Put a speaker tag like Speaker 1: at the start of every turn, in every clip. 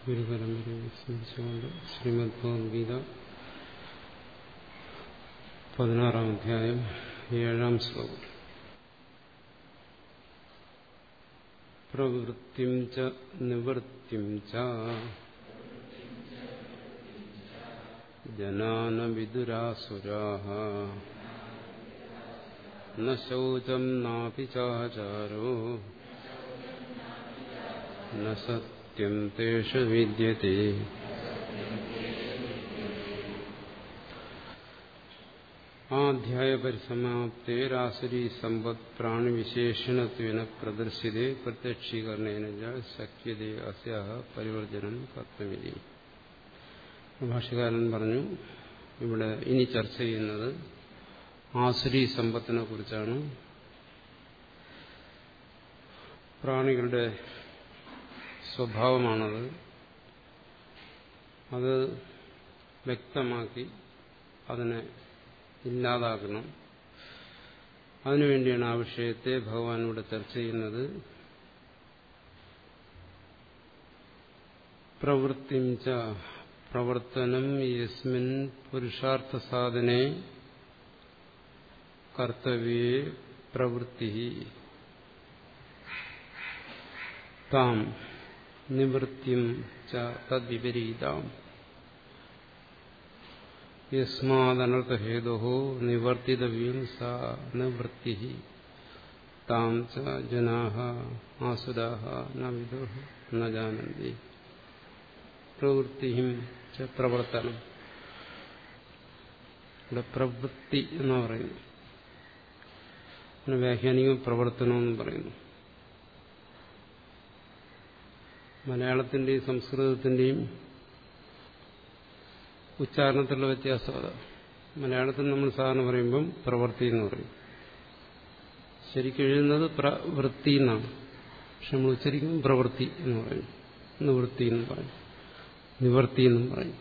Speaker 1: ഗുരുപരമ്പരയെ സ്മരിച്ചുകൊണ്ട് ശ്രീമദ് ഭഗവത്ഗീത പതിനാറാം അധ്യായം ഏഴാം ശ്ലോകം പ്രവൃത്തിം ച നിവൃത്തിം ച ജനാന വിദുരാസുരാः ന ശൗചം നാപി ചാചാരോ ന സത്യം തേഷു വിദ്യത്തെ ആധ്യായപരിസമാപ്തേരാസുരീ സമ്പത് പ്രാണിവിശേഷണത്വേന പ്രദർശിതേ പ്രത്യക്ഷീകരണേന ശക്യതേ അസ്യാഹ പരിവർജനം കർത്തമിതി ഭാഷകാരൻ പറഞ്ഞു ഇവിടെ ഇനി ചർച്ച ചെയ്യുന്നത് ആസുരി സമ്പത്തിനെ കുറിച്ചാണ് പ്രാണികളുടെ സ്വഭാവമാണത് അത് വ്യക്തമാക്കി അതിനെ ഇല്ലാതാക്കണം അതിനുവേണ്ടിയാണ് ആ വിഷയത്തെ ഭഗവാൻ ഇവിടെ ചർച്ച ചെയ്യുന്നത് പ്രവൃത്തിം ച പ്രവർത്തനം യസ്മിൻ പുരുഷാർത്ഥ സാധനെ കർത്തവ്യേ പ്രവൃത്തി താം നിവൃത്തിം ച തദ്വിപരീതാം യസ്മാദനർത്ഥഹേതു നിവർത്തിതവ്യം സാ നിവൃത്തി താം ച ജനാ ആസുരാ ന വിദു ന ജാനന്തി പ്രവൃത്തിയും ച പ്രവർത്തനം ഇവിടെ പ്രവൃത്തി എന്ന് പറയുന്നു വ്യാഖ്യാനിക്കും പ്രവർത്തനം എന്ന് പറയുന്നു മലയാളത്തിന്റെയും സംസ്കൃതത്തിന്റെയും ഉച്ചാരണത്തിലുള്ള വ്യത്യാസം അതാ മലയാളത്തിൽ നമ്മൾ സാധാരണ പറയുമ്പം പ്രവൃത്തി എന്ന് പറയും ശരിക്കും എഴുതുന്നത് പ്രവൃത്തി എന്നാണ് പക്ഷെ നമ്മൾ ഉച്ചരിക്കുമ്പോൾ പ്രവൃത്തി എന്ന് പറയും നിവൃത്തി എന്ന് പറയും നിവർത്തി എന്നും പറയും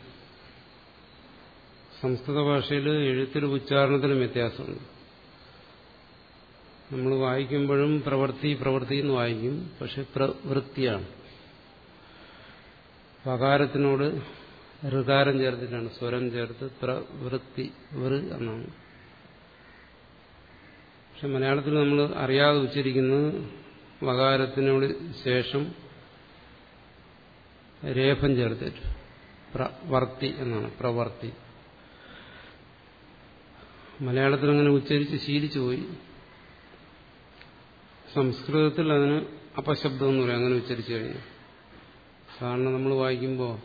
Speaker 1: സംസ്കൃത ഭാഷയിൽ എഴുത്തിലും ഉച്ചാരണത്തിലും വ്യത്യാസമുണ്ട് നമ്മൾ വായിക്കുമ്പോഴും പ്രവൃത്തി പ്രവൃത്തി എന്ന് വായിക്കും പക്ഷെ പ്രവൃത്തിയാണ് വകാരത്തിനോട് ഋകാരം ചേർത്തിട്ടാണ് സ്വരം ചേർത്ത് പ്രവൃത്തി വൃ എന്നാണ് പക്ഷെ മലയാളത്തിൽ നമ്മൾ അറിയാതെ ഉച്ചരിക്കുന്നത് വകാരത്തിനോട് ശേഷം രേഫം ചേർത്തിട്ട് പ്രവർത്തി എന്നാണ് പ്രവർത്തി മലയാളത്തിൽ അങ്ങനെ ഉച്ചരിച്ച് ശീലിച്ചു പോയി സംസ്കൃതത്തിൽ അതിന് അപശബ്ദം എന്ന് പറയും അങ്ങനെ ഉച്ചരിച്ചു കഴിഞ്ഞു സാധാരണ നമ്മൾ വായിക്കുമ്പോൾ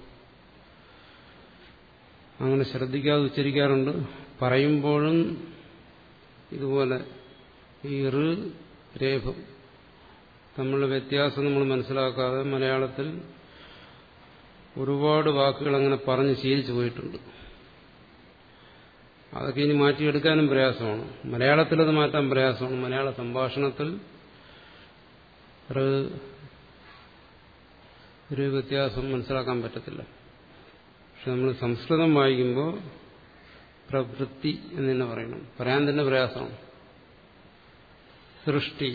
Speaker 1: അങ്ങനെ ശ്രദ്ധിക്കാതെ ഉച്ചരിക്കാറുണ്ട് പറയുമ്പോഴും ഇതുപോലെ ഈ ഋ രേഖം തമ്മിലുള്ള വ്യത്യാസം നമ്മൾ മനസ്സിലാക്കാതെ മലയാളത്തിൽ ഒരുപാട് വാക്കുകൾ അങ്ങനെ പറഞ്ഞ് ശീലിച്ചു പോയിട്ടുണ്ട് അതൊക്കെ ഇനി മാറ്റിയെടുക്കാനും പ്രയാസമാണ് മലയാളത്തിൽ അത് മാറ്റാൻ പ്രയാസമാണ് മലയാള സംഭാഷണത്തിൽ ഒരു വ്യത്യാസം മനസ്സിലാക്കാൻ പറ്റത്തില്ല പക്ഷെ നമ്മൾ സംസ്കൃതം വായിക്കുമ്പോൾ പ്രവൃത്തി എന്ന് തന്നെ പറയണം പറയാൻ തന്നെ പ്രയാസമാണ് സൃഷ്ടി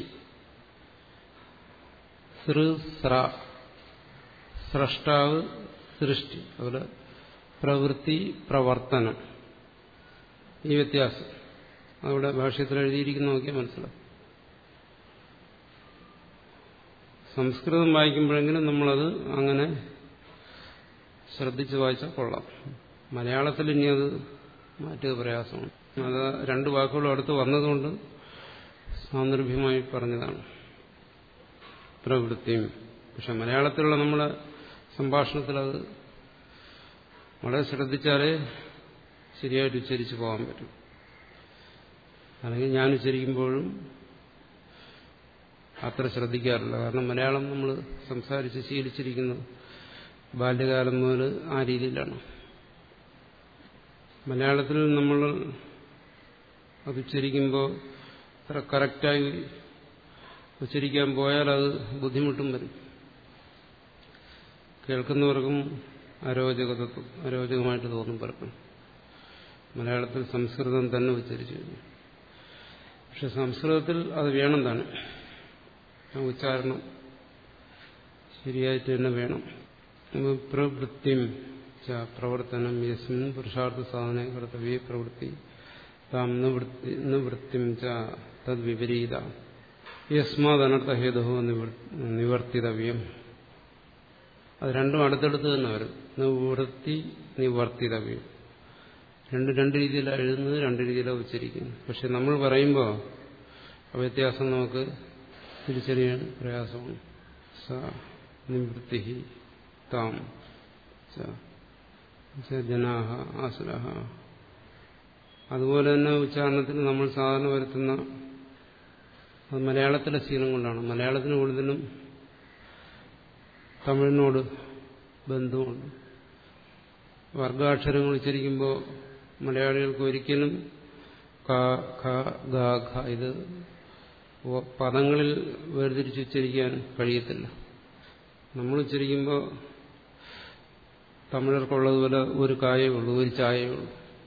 Speaker 1: സൃസ്ര സ്രഷ്ടാവ് സൃഷ്ടി അതുപോലെ പ്രവൃത്തി പ്രവർത്തനം ഈ വ്യത്യാസം അവിടെ ഭാഷ്യത്തിൽ എഴുതിയിരിക്കുന്ന നോക്കിയാൽ മനസ്സിലാവും സംസ്കൃതം വായിക്കുമ്പോഴെങ്കിലും നമ്മളത് അങ്ങനെ ശ്രദ്ധിച്ച് വായിച്ചാൽ കൊള്ളാം മലയാളത്തിൽ ഇനി അത് മാറ്റുക പ്രയാസമാണ് അത് രണ്ട് വാക്കുകളും അടുത്ത് വന്നതുകൊണ്ട് സാന്ദർഭ്യമായി പറഞ്ഞതാണ് പ്രവൃത്തിയും പക്ഷെ മലയാളത്തിലുള്ള നമ്മുടെ സംഭാഷണത്തിൽ അത് വളരെ ശ്രദ്ധിച്ചാലേ ശരിയായിട്ട് ഉച്ചരിച്ചു പോകാൻ പറ്റും അല്ലെങ്കിൽ ഞാൻ ഉച്ചരിക്കുമ്പോഴും അത്ര ശ്രദ്ധിക്കാറില്ല കാരണം മലയാളം നമ്മൾ സംസാരിച്ച് ശീലിച്ചിരിക്കുന്നത് ബാല്യകാലം മുതൽ ആ രീതിയിലാണ് മലയാളത്തിൽ നമ്മൾ അത് ഉച്ചരിക്കുമ്പോൾ അത്ര കറക്റ്റായി ഉച്ചരിക്കാൻ പോയാൽ അത് ബുദ്ധിമുട്ടും വരും കേൾക്കുന്നവർക്കും അരോചകത്വം അരോചകമായിട്ട് തോന്നും പലപ്പോഴും മലയാളത്തിൽ സംസ്കൃതം തന്നെ ഉച്ചരിച്ചു കഴിഞ്ഞു പക്ഷെ സംസ്കൃതത്തിൽ അത് വേണം തന്നെ ആ ഉച്ചാരണം ശരിയായിട്ട് തന്നെ വേണം പ്രവൃത്തിം ച പ്രവർത്തനം യസ്മിൻ പുരുഷാർത്ഥ സാധന കർത്തവ്യ പ്രവൃത്തി താം നിവൃത്തിം ച തദ്വിപരീത യസ്മാദനർത്ഥഹേതു നിവർത്തിതവ്യം അത് രണ്ടും അടുത്തടുത്ത് തന്നെ വരും നിവൃത്തി നിവർത്തിതവ്യം രണ്ട് രണ്ട് രീതിയിലാണ് എഴുതുന്നത് രണ്ട് രീതിയിലാണ് ഉച്ചരിക്കുന്നത് പക്ഷെ നമ്മൾ പറയുമ്പോൾ ആ വ്യത്യാസം നമുക്ക് തിരിച്ചറിയാൻ പ്രയാസമാണ് സ നിവൃത്തി താം ജനാഹ ആസുരഹ അതുപോലെ തന്നെ ഉച്ചാരണത്തിന് നമ്മൾ സാധാരണ വരുത്തുന്ന അത് മലയാളത്തിലെ ശീലം കൊണ്ടാണ് മലയാളത്തിന് കൂടുതലും തമിഴിനോട് ബന്ധമുണ്ട് വർഗാക്ഷരങ്ങൾ ഉച്ചരിക്കുമ്പോൾ മലയാളികൾക്ക് ഒരിക്കലും ക ഖ ഗ ഖ ഇത് പദങ്ങളിൽ വേർതിരിച്ച് ഉച്ചരിക്കാൻ കഴിയത്തില്ല നമ്മൾ ഉച്ചരിക്കുമ്പോൾ തമിഴർക്കുള്ളതുപോലെ ഒരു കായേ ഉള്ളൂ ഒരു ചായയേ ഉള്ളൂ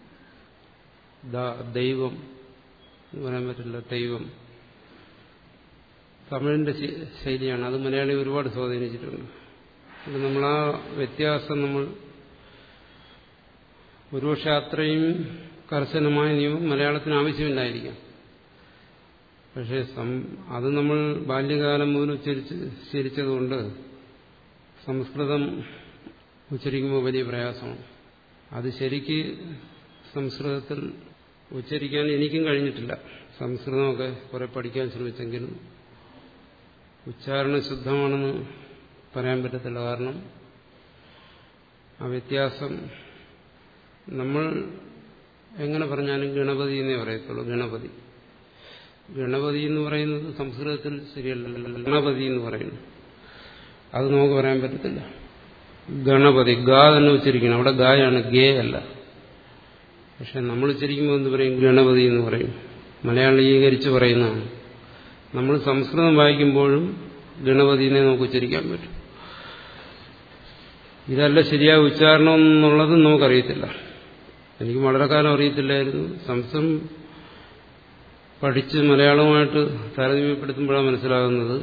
Speaker 1: ദൈവം എന്ന് പറയാൻ പറ്റില്ല ദൈവം തമിഴിന്റെ ശൈലിയാണ് അത് മലയാളി ഒരുപാട് സ്വാധീനിച്ചിട്ടുണ്ട് അത് നമ്മൾ ആ വ്യത്യാസം നമ്മൾ ഒരുപക്ഷെ അത്രയും കർശനമായ നിയമം മലയാളത്തിന് ആവശ്യമില്ലായിരിക്കാം പക്ഷേ അത് നമ്മൾ ബാല്യകാലം മുതൽ ഉച്ചരിച്ച് ശീലിച്ചതുകൊണ്ട് സംസ്കൃതം ഉച്ചരിക്കുമ്പോൾ വലിയ പ്രയാസമാണ് അത് ശരിക്ക് സംസ്കൃതത്തിൽ ഉച്ചരിക്കാൻ എനിക്കും കഴിഞ്ഞിട്ടില്ല സംസ്കൃതമൊക്കെ കുറെ പഠിക്കാൻ ശ്രമിച്ചെങ്കിലും ഉച്ചാരണം ശുദ്ധമാണെന്ന് പറയാൻ പറ്റത്തില്ല കാരണം ആ വ്യത്യാസം നമ്മൾ എങ്ങനെ പറഞ്ഞാലും ഗണപതി എന്നേ പറയത്തുള്ളൂ ഗണപതി ഗണപതി എന്ന് പറയുന്നത് സംസ്കൃതത്തിൽ ശരിയല്ല ഗണപതി എന്ന് പറയുന്നു അത് നമുക്ക് പറയാൻ പറ്റത്തില്ല ഗണപതി ഗാ തന്നെ ഉച്ചരിക്കണം അവിടെ ഗായാണ് ഗേ അല്ല പക്ഷെ നമ്മൾ ഉച്ചരിക്കുമ്പോൾ എന്ത് പറയും ഗണപതി എന്ന് പറയും മലയാളീകരിച്ച് പറയുന്നതാണ് നമ്മൾ സംസ്കൃതം വായിക്കുമ്പോഴും ഗണപതിനെ നമുക്ക് ഉച്ചരിക്കാൻ പറ്റും ഇതല്ല ശരിയായ ഉച്ചാരണം എന്നുള്ളത് നമുക്കറിയത്തില്ല എനിക്ക് വളരെ കാലം അറിയത്തില്ലായിരുന്നു സംസ്കൃതം പഠിച്ച് മലയാളവുമായിട്ട് താരതമ്യപ്പെടുത്തുമ്പോഴാണ് മനസ്സിലാകുന്നത്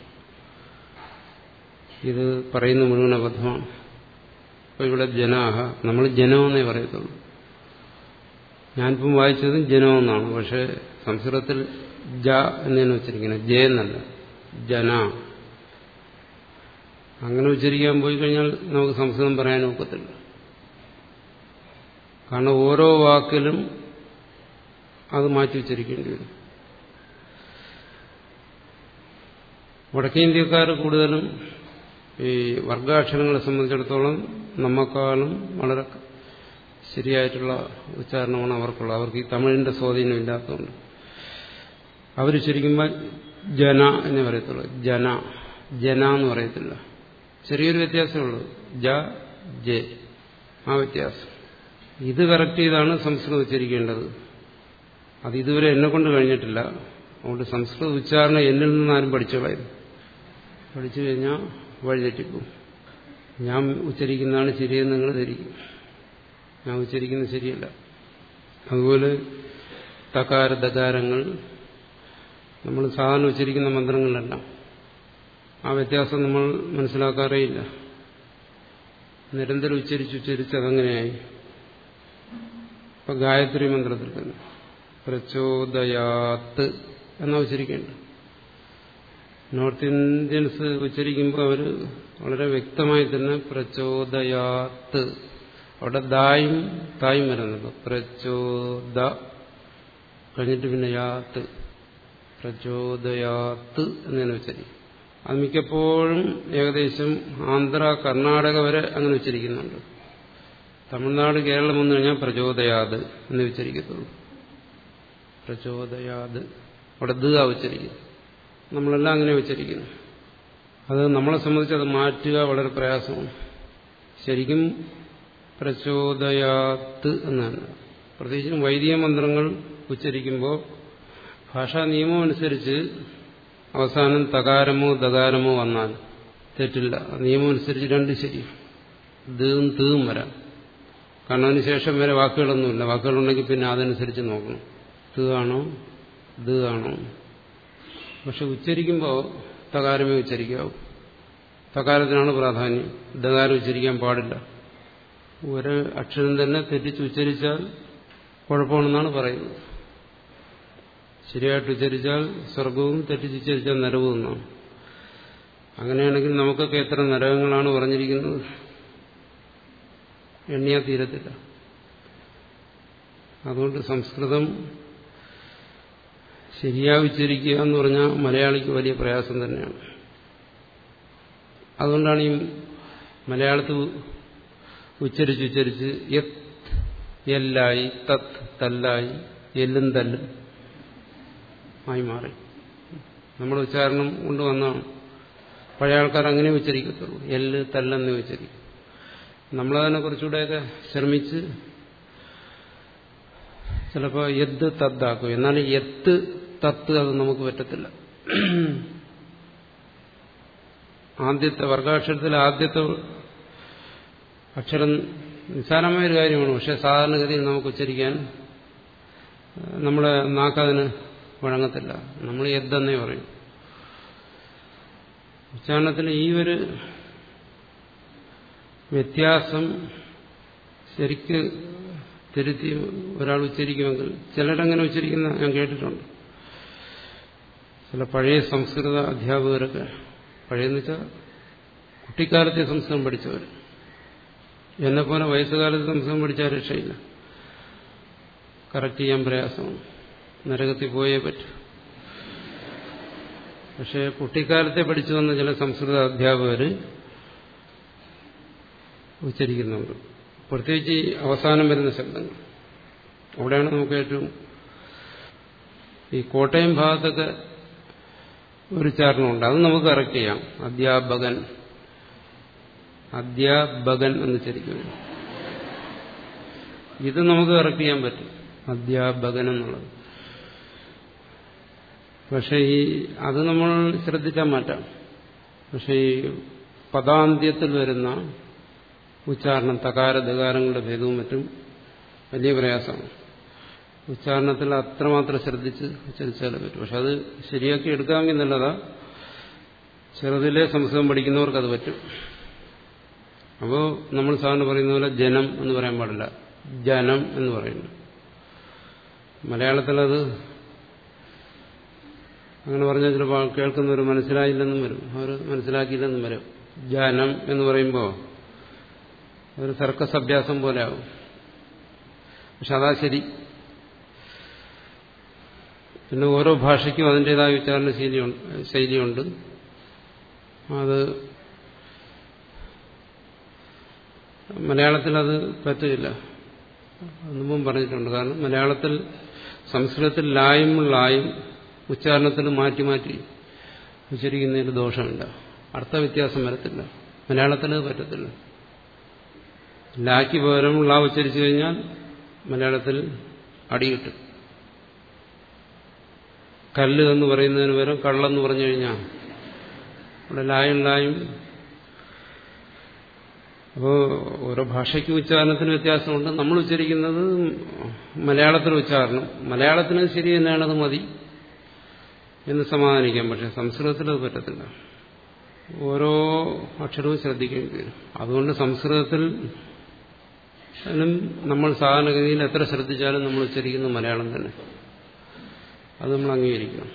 Speaker 1: ഇത് പറയുന്ന മുഴുവൻ അബദ്ധമാണ് അപ്പോൾ ഇവിടെ ജനാഹ നമ്മൾ ജനമെന്നേ പറയത്തുള്ളൂ ഞാനിപ്പം വായിച്ചതും ജനമെന്നാണ് പക്ഷെ സംസ്കൃതത്തിൽ ജ എന്നാണ് ഉച്ചരിക്കുന്നത് ജയ എന്നല്ല ജന അങ്ങനെ ഉച്ചരിക്കാൻ പോയി കഴിഞ്ഞാൽ നമുക്ക് സംസ്കൃതം പറയാൻ ഒക്കത്തില്ല കാരണം ഓരോ വാക്കിലും അത് മാറ്റി ഉച്ചരിക്കേണ്ടി വരും വടക്കേ ഇന്ത്യക്കാർ കൂടുതലും ഈ വർഗാക്ഷരങ്ങളെ സംബന്ധിച്ചിടത്തോളം നമ്മക്കാളും വളരെ ശരിയായിട്ടുള്ള ഉച്ചാരണമാണ് അവർക്കുള്ളത് അവർക്ക് ഈ തമിഴിന്റെ സ്വാധീനം ഇല്ലാത്തതുകൊണ്ട് അവരുച്ചരിക്കുമ്പോൾ ജന എന്നേ പറയത്തുള്ളൂ ജന ജന എന്ന് പറയത്തില്ല ചെറിയൊരു വ്യത്യാസമേ ഉള്ളൂ ജ ജെ ആ വ്യത്യാസം ഇത് കറക്റ്റ് ചെയ്താണ് സംസ്കൃതം ഉച്ചരിക്കേണ്ടത് അത് ഇതുവരെ എന്നെ കൊണ്ട് കഴിഞ്ഞിട്ടില്ല അതുകൊണ്ട് സംസ്കൃത ഉച്ചാരണം എന്നിൽ നിന്ന് ആരും പഠിച്ചോളായിരുന്നു പഠിച്ചു കഴിഞ്ഞാൽ വഴിതെറ്റിപ്പോവും ഞാൻ ഉച്ചരിക്കുന്നതാണ് ശരിയെന്ന് നിങ്ങൾ ധരിക്കും ഞാൻ ഉച്ചരിക്കുന്നത് ശരിയല്ല അതുപോലെ തകാര ദകാരങ്ങൾ നമ്മൾ സാധാരണ ഉച്ചരിക്കുന്ന മന്ത്രങ്ങളെല്ലാം ആ വ്യത്യാസം നമ്മൾ മനസ്സിലാക്കാറേയില്ല നിരന്തരം ഉച്ചരിച്ച് ഉച്ചരിച്ച് അതങ്ങനെയായി ഇപ്പൊ ഗായത്രി മന്ത്രത്തിൽ തന്നെ പ്രചോദയാത്ത് എന്നാ ഉച്ചരിക്കേണ്ടത് നോർത്ത് ഇന്ത്യൻസ് ഉച്ചരിക്കുമ്പോൾ അവർ വളരെ വ്യക്തമായി തന്നെ പ്രചോദയാത്ത് അവിടെ ദായും തായും വരുന്നുണ്ട് പ്രചോദ കഴിഞ്ഞിട്ട് പിന്നെ യാത്ത് പ്രചോദയാത്ത് എന്നതിനെ ഉച്ചരിക്കും അത് മിക്കപ്പോഴും ഏകദേശം ആന്ധ്ര കർണാടക വരെ അങ്ങനെ ഉച്ചരിക്കുന്നുണ്ട് തമിഴ്നാട് കേരളം വന്നു കഴിഞ്ഞാൽ പ്രചോദയാത് എന്ന് ഉച്ചരിക്കത്തുള്ളൂ പ്രചോദയാത് അവിടെ ദ ഉച്ചരിക്കും നമ്മളെല്ലാം അങ്ങനെ ഉച്ചരിക്കുന്നു അത് നമ്മളെ സംബന്ധിച്ച് അത് മാറ്റുക വളരെ പ്രയാസമാണ് ശരിക്കും പ്രചോദയാത്ത് എന്നാണ് പ്രത്യേകിച്ചും വൈദിക മന്ത്രങ്ങൾ ഉച്ചരിക്കുമ്പോൾ ഭാഷാ നിയമം അനുസരിച്ച് അവസാനം തകാരമോ ദകാരമോ വന്നാൽ തെറ്റില്ല നിയമം അനുസരിച്ച് രണ്ട് ശരി ദും തീം വരാം കാരണം അതിന് ശേഷം വരെ വാക്കുകളൊന്നുമില്ല വാക്കുകളുണ്ടെങ്കിൽ പിന്നെ അതനുസരിച്ച് നോക്കണം ത് ആണോ ദ ആണോ പക്ഷെ ഉച്ചരിക്കുമ്പോൾ തകാരമേ ഉച്ചരിക്കാവൂ തകാരത്തിനാണ് പ്രാധാന്യം ദകാരം ഉച്ചരിക്കാൻ പാടില്ല ഒരു അക്ഷരം തന്നെ തെറ്റിച്ച് ഉച്ചരിച്ചാൽ കുഴപ്പമാണെന്നാണ് പറയുന്നത് ശരിയായിട്ട് ഉച്ചരിച്ചാൽ സ്വർഗവും തെറ്റിച്ചുച്ചരിച്ചാൽ നരകവും എന്നാണ് അങ്ങനെയാണെങ്കിൽ നമുക്കൊക്കെ എത്ര നരകങ്ങളാണ് പറഞ്ഞിരിക്കുന്നത് എണ്ണിയാ തീരത്തില്ല അതുകൊണ്ട് സംസ്കൃതം ശരിയാ ഉച്ചരിക്കുക എന്ന് പറഞ്ഞാൽ മലയാളിക്ക് വലിയ പ്രയാസം തന്നെയാണ് അതുകൊണ്ടാണ് ഈ മലയാളത്തിൽ ഉച്ചരിച്ച് ഉച്ചരിച്ച് യത് എല്ലായി തത് തല്ലായി എല്ലും തല്ലും ആയി മാറി നമ്മുടെ ഉച്ചാരണം കൊണ്ട് വന്നാണ് പഴയ ആൾക്കാർ അങ്ങനെ ഉച്ചരിക്കത്തുള്ളൂ എല്ല് തല്ലെന്ന് ഉച്ചരിക്കും നമ്മളതിനെ കുറച്ചുകൂടെയൊക്കെ ശ്രമിച്ച് ചിലപ്പോൾ യദ് തദ്ദാക്കും എന്നാൽ യത്ത് തത്ത് അത് നമുക്ക് പറ്റത്തില്ല ആദ്യത്തെ വർഗാക്ഷരത്തിൽ ആദ്യത്തെ അക്ഷരം നിസ്സാരമായ ഒരു കാര്യമാണ് പക്ഷെ സാധാരണഗതിയിൽ നമുക്ക് ഉച്ചരിക്കാൻ നമ്മളെ നാക്കതിന് വഴങ്ങത്തില്ല നമ്മൾ യദ്ദെന്നേ പറയും ഉച്ചാരണത്തിൽ ഈ ഒരു വ്യത്യാസം ശരിക്ക് തിരുത്തി ഒരാൾ ഉച്ചരിക്കുമെങ്കിൽ ചിലരങ്ങനെ ഉച്ചരിക്കുന്ന ഞാൻ കേട്ടിട്ടുണ്ട് ചില പഴയ സംസ്കൃത അധ്യാപകരൊക്കെ പഴയെന്ന് വെച്ചാൽ കുട്ടിക്കാലത്തെ സംസ്കൃതം പഠിച്ചവർ എന്നെപ്പോലെ വയസ്സുകാലത്ത് സംസ്കൃതം പഠിച്ചാൽ രക്ഷയില്ല കറക്റ്റ് ചെയ്യാൻ പ്രയാസമാണ് നരകത്തിൽ പോയേ പറ്റൂ പക്ഷേ കുട്ടിക്കാലത്തെ പഠിച്ചു വന്ന ചില സംസ്കൃത അധ്യാപകർ ഉച്ചരിക്കുന്നുണ്ട് പ്രത്യേകിച്ച് ഈ അവസാനം വരുന്ന ശബ്ദങ്ങൾ അവിടെയാണ് നമുക്ക് ഏറ്റവും ഈ കോട്ടയം ഭാഗത്തൊക്കെ ഒരു ചാരണമുണ്ട് അത് നമുക്ക് കറക്റ്റ് ചെയ്യാം അധ്യാപകൻ അധ്യാപകൻ എന്ന് ചരിക്കും ഇത് നമുക്ക് കറക്റ്റ് ചെയ്യാൻ പറ്റും അധ്യാപകൻ എന്നുള്ളത് പക്ഷെ ഈ അത് നമ്മൾ ശ്രദ്ധിച്ചാൽ മാറ്റാം പക്ഷെ ഈ പദാന്ത്യത്തിൽ വരുന്ന ഉച്ചാരണം തകാര ദകാരങ്ങളുടെ ഭേദവും മറ്റും വലിയ പ്രയാസമാണ് ഉച്ചാരണത്തിൽ അത്രമാത്രം ശ്രദ്ധിച്ച് ഉച്ചരിച്ചാലേ പറ്റും പക്ഷെ അത് ശരിയാക്കി എടുക്കാമെങ്കിൽ നല്ലതാ ചെറുതിലെ സംസ്കൃതം പഠിക്കുന്നവർക്ക് അത് പറ്റും അപ്പോൾ നമ്മൾ സാധാരണ പറയുന്ന പോലെ ജനം എന്ന് പറയാൻ പാടില്ല ജനം എന്ന് പറയുന്നു മലയാളത്തിലത് അങ്ങനെ പറഞ്ഞാൽ ചിലപ്പോൾ കേൾക്കുന്നവർ മനസ്സിലായില്ലെന്നും വരും അവർ മനസ്സിലാക്കിയില്ലെന്നും വരും ജനം എന്ന് പറയുമ്പോൾ ഒരു സർക്കസ് അഭ്യാസം പോലെ ആവും പക്ഷെ അതാ ശരി പിന്നെ ഓരോ ഭാഷയ്ക്കും അതിൻ്റെതായ ഉച്ചാരണ ശൈലിയുണ്ട് ശൈലിയുണ്ട് അത് മലയാളത്തിൽ അത് പറ്റില്ല മുമ്പും പറഞ്ഞിട്ടുണ്ട് കാരണം മലയാളത്തിൽ സംസ്കൃതത്തിൽ ലായും ലായും ഉച്ചാരണത്തിൽ മാറ്റി മാറ്റി ഉച്ചരിക്കുന്നതിൽ ദോഷമില്ല അർത്ഥവ്യത്യാസം വരത്തില്ല മലയാളത്തിൽ അത് പറ്റത്തില്ല ലാക്ക് പകരം ലാ ഉച്ചരിച്ചു കഴിഞ്ഞാൽ മലയാളത്തിൽ അടികിട്ടും കല്ല് എന്ന് പറയുന്നതിന് പകരം കള്ളെന്ന് പറഞ്ഞു കഴിഞ്ഞാൽ അവിടെ ലായും ലായും അപ്പോൾ ഓരോ ഭാഷയ്ക്ക് ഉച്ചാരണത്തിന് വ്യത്യാസമുണ്ട് നമ്മൾ ഉച്ചരിക്കുന്നത് മലയാളത്തിൽ ഉച്ചാരണം മലയാളത്തിന് ശരി തന്നെയാണത് മതി എന്ന് സമാധാനിക്കാം പക്ഷെ സംസ്കൃതത്തിൽ അത് പറ്റത്തില്ല ഓരോ അക്ഷരവും ശ്രദ്ധിക്കേണ്ടി വരും അതുകൊണ്ട് സംസ്കൃതത്തിൽ നമ്മൾ സാധാരണഗതിയിൽ എത്ര ശ്രദ്ധിച്ചാലും നമ്മൾ ഉച്ചരിക്കുന്നത് മലയാളം തന്നെ അത് നമ്മൾ അംഗീകരിക്കണം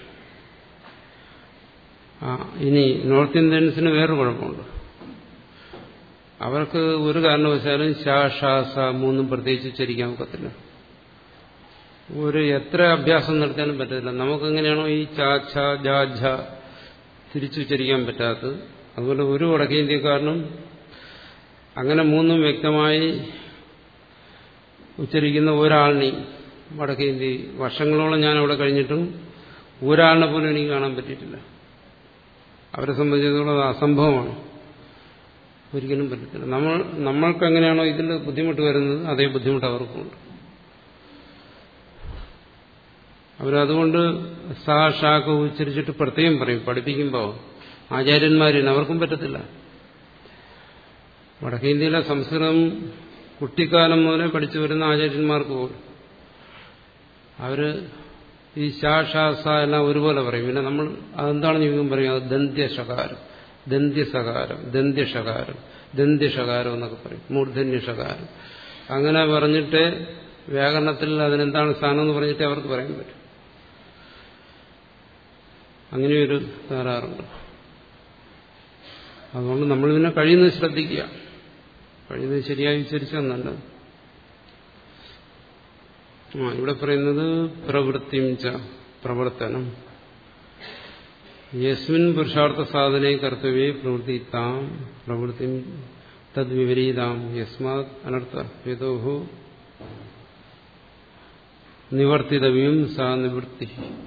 Speaker 1: ആ ഇനി നോർത്ത് ഇന്ത്യൻസിന് വേറൊരു കുഴപ്പമുണ്ട് അവർക്ക് ഒരു കാരണവശാലും ഷാ ഷാ സ മൂന്നും പ്രത്യേകിച്ച് ഉച്ചരിക്കാൻ ഒക്കത്തില്ല ഒരു എത്ര അഭ്യാസം നടത്താനും പറ്റത്തില്ല നമുക്കെങ്ങനെയാണോ ഈ ചാ ഛ ജാ ഝ തിരിച്ചുച്ചരിക്കാൻ പറ്റാത്തത് അതുപോലെ ഒരു വടക്കേന്ത്യക്കാരനും അങ്ങനെ മൂന്നും വ്യക്തമായി ഉച്ചരിക്കുന്ന ഒരാളിനെയും വടക്കേന്ത്യ വർഷങ്ങളോളം ഞാൻ അവിടെ കഴിഞ്ഞിട്ടും ഒരാളിനെ പോലും എനിക്ക് കാണാൻ പറ്റിയിട്ടില്ല അവരെ സംബന്ധിച്ചിടത്തോളം അത് അസംഭവമാണ് ഒരിക്കലും പറ്റത്തില്ല നമ്മൾ നമ്മൾക്ക് എങ്ങനെയാണോ ഇതിൽ ബുദ്ധിമുട്ട് വരുന്നത് അതേ ബുദ്ധിമുട്ട് അവർക്കുണ്ട് അവരതുകൊണ്ട് സാ ഷാക്ക് ഉച്ചരിച്ചിട്ട് പ്രത്യേകം പറയും പഠിപ്പിക്കുമ്പോൾ ആചാര്യന്മാരിന് അവർക്കും പറ്റത്തില്ല വടക്കേന്ത്യയിലെ സംസ്കൃതം കുട്ടിക്കാലം മുതലേ പഠിച്ചു വരുന്ന ആചാര്യന്മാർക്ക് പോലും അവര് ഈ ഷാ ഷാ സ എല്ലാം ഒരുപോലെ പറയും പിന്നെ നമ്മൾ അതെന്താണെന്ന് ചോദിക്കും പറയും അത് ദന്ത്യഷകാരം ദന്ത്യസകാരം ദന്ത്യഷകാരം ദന്ത്യഷകാരം എന്നൊക്കെ പറയും മൂർധന്യഷകാരം അങ്ങനെ പറഞ്ഞിട്ട് വ്യാകരണത്തിൽ അതിനെന്താണ് സ്ഥാനം എന്ന് പറഞ്ഞിട്ട് അവർക്ക് പറയാൻ പറ്റും അങ്ങനെയൊരു തകരാറുണ്ട് അതുകൊണ്ട് നമ്മൾ പിന്നെ കഴിയുന്നത് ശ്രദ്ധിക്കുക കഴിയുന്നത് ശരിയായി ഉച്ചരിച്ചാൽ നല്ലത് ആ ഇവിടെ പറയുന്നത് പ്രവൃത്തിം ച പ്രവർത്തനം യസ്മിൻ പുരുഷാർത്ഥ സാധനയെ കർത്തവ്യേ പ്രവൃത്തി താം പ്രവൃത്തി തദ്വിപരീതാം യസ്മാത് അനർത്ഥ ഹേതോഹോ നിവർത്തിതവ്യം സാ നിവൃത്തി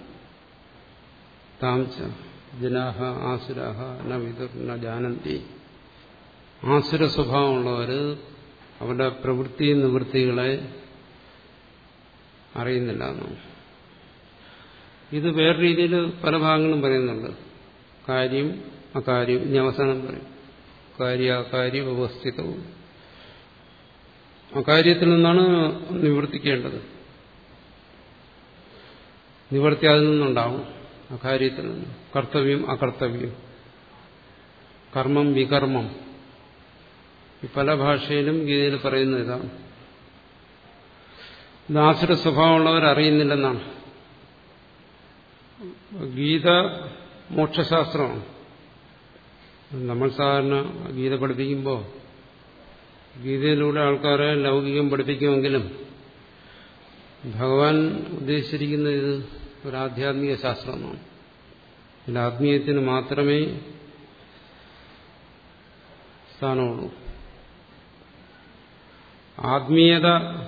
Speaker 1: താം ച ജനാഹ ആസുരാഹ ന വിതുർ ന ജാനന്തി ആസുര സ്വഭാവമുള്ളവർ അവരുടെ പ്രവൃത്തി നിവൃത്തികളെ അറിയുന്നില്ല എന്നാണ് ഇത് വേറെ രീതിയിൽ പല ഭാഗങ്ങളും പറയുന്നുണ്ട് കാര്യം അകാര്യം ഇനി അവസാനം പറയും കാര്യ അകാര്യം വ്യവസ്ഥിതവും അകാര്യത്തിൽ നിന്നാണ് നിവർത്തിക്കേണ്ടത് നിവർത്തി അതിൽ നിന്നുണ്ടാവും അകാര്യത്തിൽ നിന്ന് കർത്തവ്യം അകർത്തവ്യം കർമ്മം വികർമ്മം ഈ പല ഭാഷയിലും ഗീതയിൽ പറയുന്ന ഇതാണ് ഇത് ആസുര സ്വഭാവമുള്ളവർ അറിയുന്നില്ലെന്നാണ് ഗീത മോക്ഷശാസ്ത്രമാണ് നമ്മൾ സാധാരണ ഗീത പഠിപ്പിക്കുമ്പോൾ ഗീതയിലൂടെ ആൾക്കാരെ ലൗകികം പഠിപ്പിക്കുമെങ്കിലും ഭഗവാൻ ഉദ്ദേശിച്ചിരിക്കുന്നത് ഇത് ഒരു ആധ്യാത്മിക ശാസ്ത്രമാണ് ഇതിൽ ആത്മീയത്തിന് മാത്രമേ സ്ഥാനമുള്ളൂ ആത്മീയത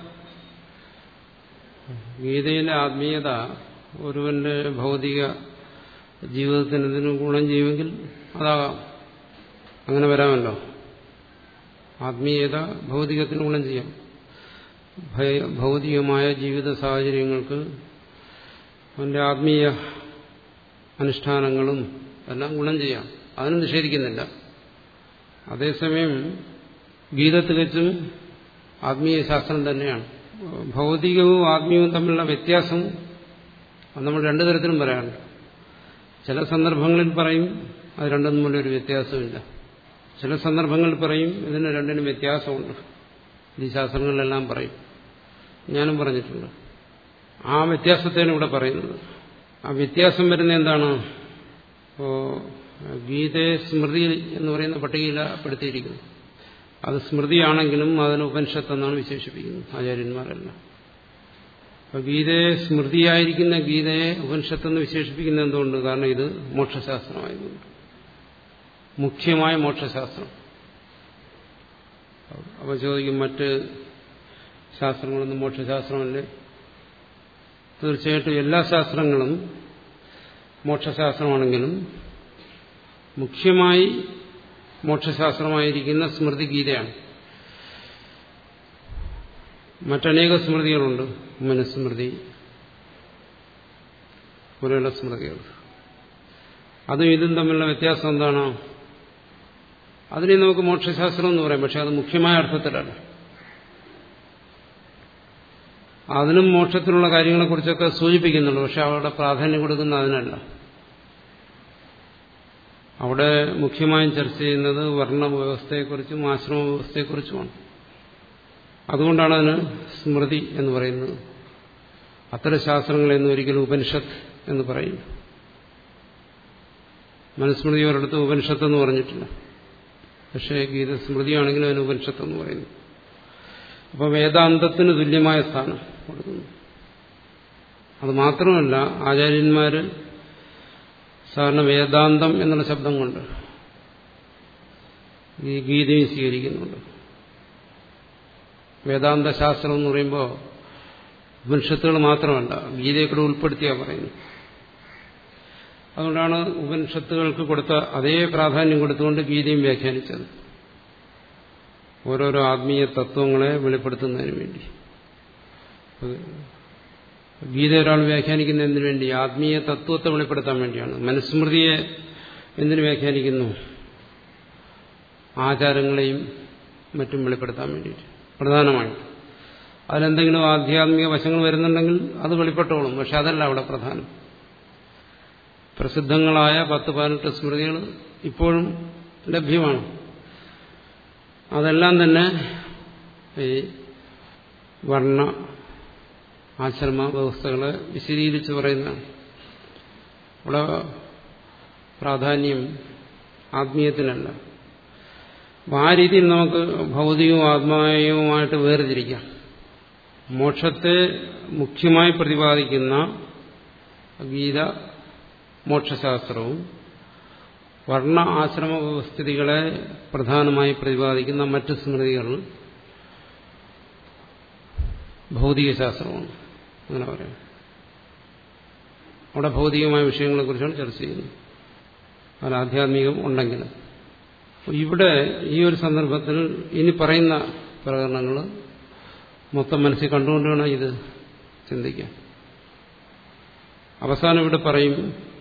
Speaker 1: ഗീതയിലെ ആത്മീയത ഒരുവന്റെ ഭൗതിക ജീവിതത്തിന് ഇതിന് ഗുണം ചെയ്യുമെങ്കിൽ അതാകാം അങ്ങനെ വരാമല്ലോ ആത്മീയത ഭൗതികത്തിന് ഗുണം ചെയ്യാം ഭൗതികമായ ജീവിത സാഹചര്യങ്ങൾക്ക് അവന്റെ ആത്മീയ അനുഷ്ഠാനങ്ങളും എല്ലാം ഗുണം ചെയ്യാം അതിനും നിഷേധിക്കുന്നില്ല അതേസമയം ഗീത തികച്ചും ആത്മീയ ശാസ്ത്രം തന്നെയാണ് ഭൗതികവും ആത്മീയവും തമ്മിലുള്ള വ്യത്യാസം നമ്മൾ രണ്ടു തരത്തിലും പറയാറുണ്ട് ചില സന്ദർഭങ്ങളിൽ പറയും അത് രണ്ടും തമ്മിലൊരു വ്യത്യാസമില്ല ചില സന്ദർഭങ്ങളിൽ പറയും ഇതിന് രണ്ടിനും വ്യത്യാസമുണ്ട് ഈ ശാസ്ത്രങ്ങളിലെല്ലാം പറയും ഞാനും പറഞ്ഞിട്ടുണ്ട് ആ വ്യത്യാസത്തെയാണ് ഇവിടെ പറയുന്നത് ആ വ്യത്യാസം വരുന്ന എന്താണ് ഇപ്പോ ഗീതയെ സ്മൃതി എന്ന് പറയുന്ന പട്ടികയിലപ്പെടുത്തിയിരിക്കുന്നു അത് സ്മൃതിയാണെങ്കിലും അതിന് ഉപനിഷത്ത് എന്നാണ് വിശേഷിപ്പിക്കുന്നത് ആചാര്യന്മാരെല്ലാം അപ്പൊ ഗീതയെ സ്മൃതിയായിരിക്കുന്ന ഗീതയെ ഉപനിഷത്തെന്ന് വിശേഷിപ്പിക്കുന്നത് എന്തുകൊണ്ട് കാരണം ഇത് മോക്ഷശാസ്ത്രമായതുകൊണ്ട് മുഖ്യമായ മോക്ഷശാസ്ത്രം അപ്പൊ ചോദിക്കും മറ്റ് ശാസ്ത്രങ്ങളൊന്നും മോക്ഷശാസ്ത്രമല്ലേ തീർച്ചയായിട്ടും എല്ലാ ശാസ്ത്രങ്ങളും മോക്ഷശാസ്ത്രമാണെങ്കിലും മുഖ്യമായി മോക്ഷശാസ്ത്രമായിരിക്കുന്ന സ്മൃതി ഗീതയാണ് മറ്റനേക സ്മൃതികളുണ്ട് മനുസ്മൃതി പോലെയുള്ള സ്മൃതികൾ അതും ഇതും തമ്മിലുള്ള വ്യത്യാസം എന്താണ് അതിനെ നമുക്ക് മോക്ഷശാസ്ത്രം എന്ന് പറയാം പക്ഷെ അത് മുഖ്യമായ അർത്ഥത്തിലല്ല അതിനും മോക്ഷത്തിലുള്ള കാര്യങ്ങളെക്കുറിച്ചൊക്കെ സൂചിപ്പിക്കുന്നുണ്ട് പക്ഷെ അവിടെ പ്രാധാന്യം കൊടുക്കുന്ന അതിനല്ല അവിടെ മുഖ്യമായും ചർച്ച ചെയ്യുന്നത് വർണ്ണ വ്യവസ്ഥയെക്കുറിച്ചും ആശ്രമ വ്യവസ്ഥയെക്കുറിച്ചുമാണ് അതുകൊണ്ടാണ് അതിന് സ്മൃതി എന്ന് പറയുന്നത് അത്തരം ശാസ്ത്രങ്ങളെന്നും ഒരിക്കലും ഉപനിഷത്ത് എന്ന് പറയില്ല മനുസ്മൃതി ഒരിടത്ത് ഉപനിഷത്ത് എന്ന് പറഞ്ഞിട്ടില്ല പക്ഷേ ഗീത സ്മൃതിയാണെങ്കിലും അതിന് ഉപനിഷത്ത് എന്ന് പറയുന്നു അപ്പോൾ വേദാന്തത്തിന് തുല്യമായ സ്ഥാനം കൊടുക്കുന്നു അത് മാത്രമല്ല ആചാര്യന്മാര് സാധാരണ വേദാന്തം എന്നുള്ള ശബ്ദം കൊണ്ട് ഈ ഗീതയും സ്വീകരിക്കുന്നുണ്ട് വേദാന്ത ശാസ്ത്രം എന്ന് പറയുമ്പോൾ ഉപനിഷത്തുകൾ മാത്രമല്ല ഗീതയെ കൂടെ ഉൾപ്പെടുത്തിയാണ് പറയുന്നത് അതുകൊണ്ടാണ് ഉപനിഷത്തുകൾക്ക് കൊടുത്ത അതേ പ്രാധാന്യം കൊടുത്തുകൊണ്ട് ഗീതയും വ്യാഖ്യാനിച്ചത് ഓരോരോ ആത്മീയ തത്വങ്ങളെ വെളിപ്പെടുത്തുന്നതിന് വേണ്ടി ഗീത ഒരാൾ വ്യാഖ്യാനിക്കുന്നതിന് വേണ്ടി ആത്മീയ തത്വത്തെ വെളിപ്പെടുത്താൻ വേണ്ടിയാണ് മനുസ്മൃതിയെ എന്തിനു വ്യാഖ്യാനിക്കുന്നു ആചാരങ്ങളെയും മറ്റും വെളിപ്പെടുത്താൻ വേണ്ടിയിട്ട് പ്രധാനമായിട്ട് അതിലെന്തെങ്കിലും ആധ്യാത്മിക വശങ്ങൾ വരുന്നുണ്ടെങ്കിൽ അത് വെളിപ്പെട്ടോളും പക്ഷെ അതല്ല അവിടെ പ്രധാനം പ്രസിദ്ധങ്ങളായ പത്ത് പതിനെട്ട് സ്മൃതികൾ ഇപ്പോഴും ലഭ്യമാണ് അതെല്ലാം തന്നെ ഈ വർണ്ണ ആശ്രമ വ്യവസ്ഥകളെ വിശദീകരിച്ച് പറയുന്നതാണ് ഇവിടെ പ്രാധാന്യം ആത്മീയത്തിനല്ല അപ്പം ആ രീതിയിൽ നമുക്ക് ഭൗതികവും ആത്മായവുമായിട്ട് വേർതിരിക്കാം മോക്ഷത്തെ മുഖ്യമായി പ്രതിപാദിക്കുന്ന ഗീത മോക്ഷശാസ്ത്രവും വർണ്ണ ആശ്രമ വ്യവസ്ഥിതികളെ പ്രധാനമായി പ്രതിപാദിക്കുന്ന മറ്റ് സ്മൃതികൾ ഭൗതികശാസ്ത്രമാണ് അങ്ങനെ പറയാം അവിടെ ഭൗതികമായ വിഷയങ്ങളെക്കുറിച്ചാണ് ചർച്ച ചെയ്യുന്നത് അതിൽ ആധ്യാത്മികം ഉണ്ടെങ്കിൽ ഇവിടെ ഈ ഒരു സന്ദർഭത്തിൽ ഇനി പറയുന്ന പ്രകടനങ്ങൾ മൊത്തം മനസ്സിൽ കണ്ടുകൊണ്ട് വേണം ഇത് ചിന്തിക്കാൻ അവസാനം ഇവിടെ പറയും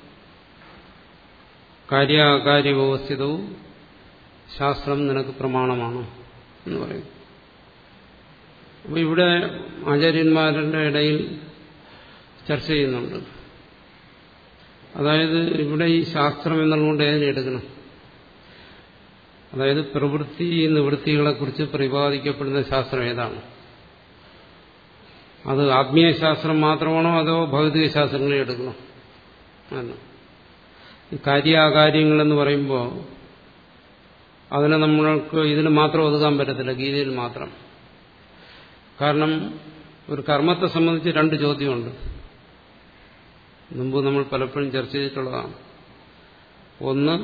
Speaker 1: കാര്യാകാര്യവ്യവസ്ഥിതവും ശാസ്ത്രം നിനക്ക് പ്രമാണമാണ് എന്ന് പറയും അപ്പോൾ ഇവിടെ ആചാര്യന്മാരുടെ ഇടയിൽ ചർച്ച ചെയ്യുന്നുണ്ട് അതായത് ഇവിടെ ഈ ശാസ്ത്രം എന്നുള്ളതുകൊണ്ട് ഏതിനെ എടുക്കണം അതായത് പ്രവൃത്തി നിവൃത്തികളെക്കുറിച്ച് പ്രതിപാദിക്കപ്പെടുന്ന ശാസ്ത്രം ഏതാണ് അത് ആത്മീയ ശാസ്ത്രം മാത്രമാണോ അതോ ഭൗതിക ശാസ്ത്രങ്ങളെ എടുക്കണം അല്ല ഈ കാര്യാകാര്യങ്ങളെന്ന് പറയുമ്പോൾ അതിനെ നമ്മൾക്ക് ഇതിന് മാത്രം ഒതുക്കാൻ പറ്റത്തില്ല ഗീതയിൽ മാത്രം കാരണം ഒരു കർമ്മത്തെ സംബന്ധിച്ച് രണ്ട് ചോദ്യമുണ്ട് മുമ്പ് നമ്മൾ പലപ്പോഴും ചർച്ച ചെയ്തിട്ടുള്ളതാണ് ഒന്ന്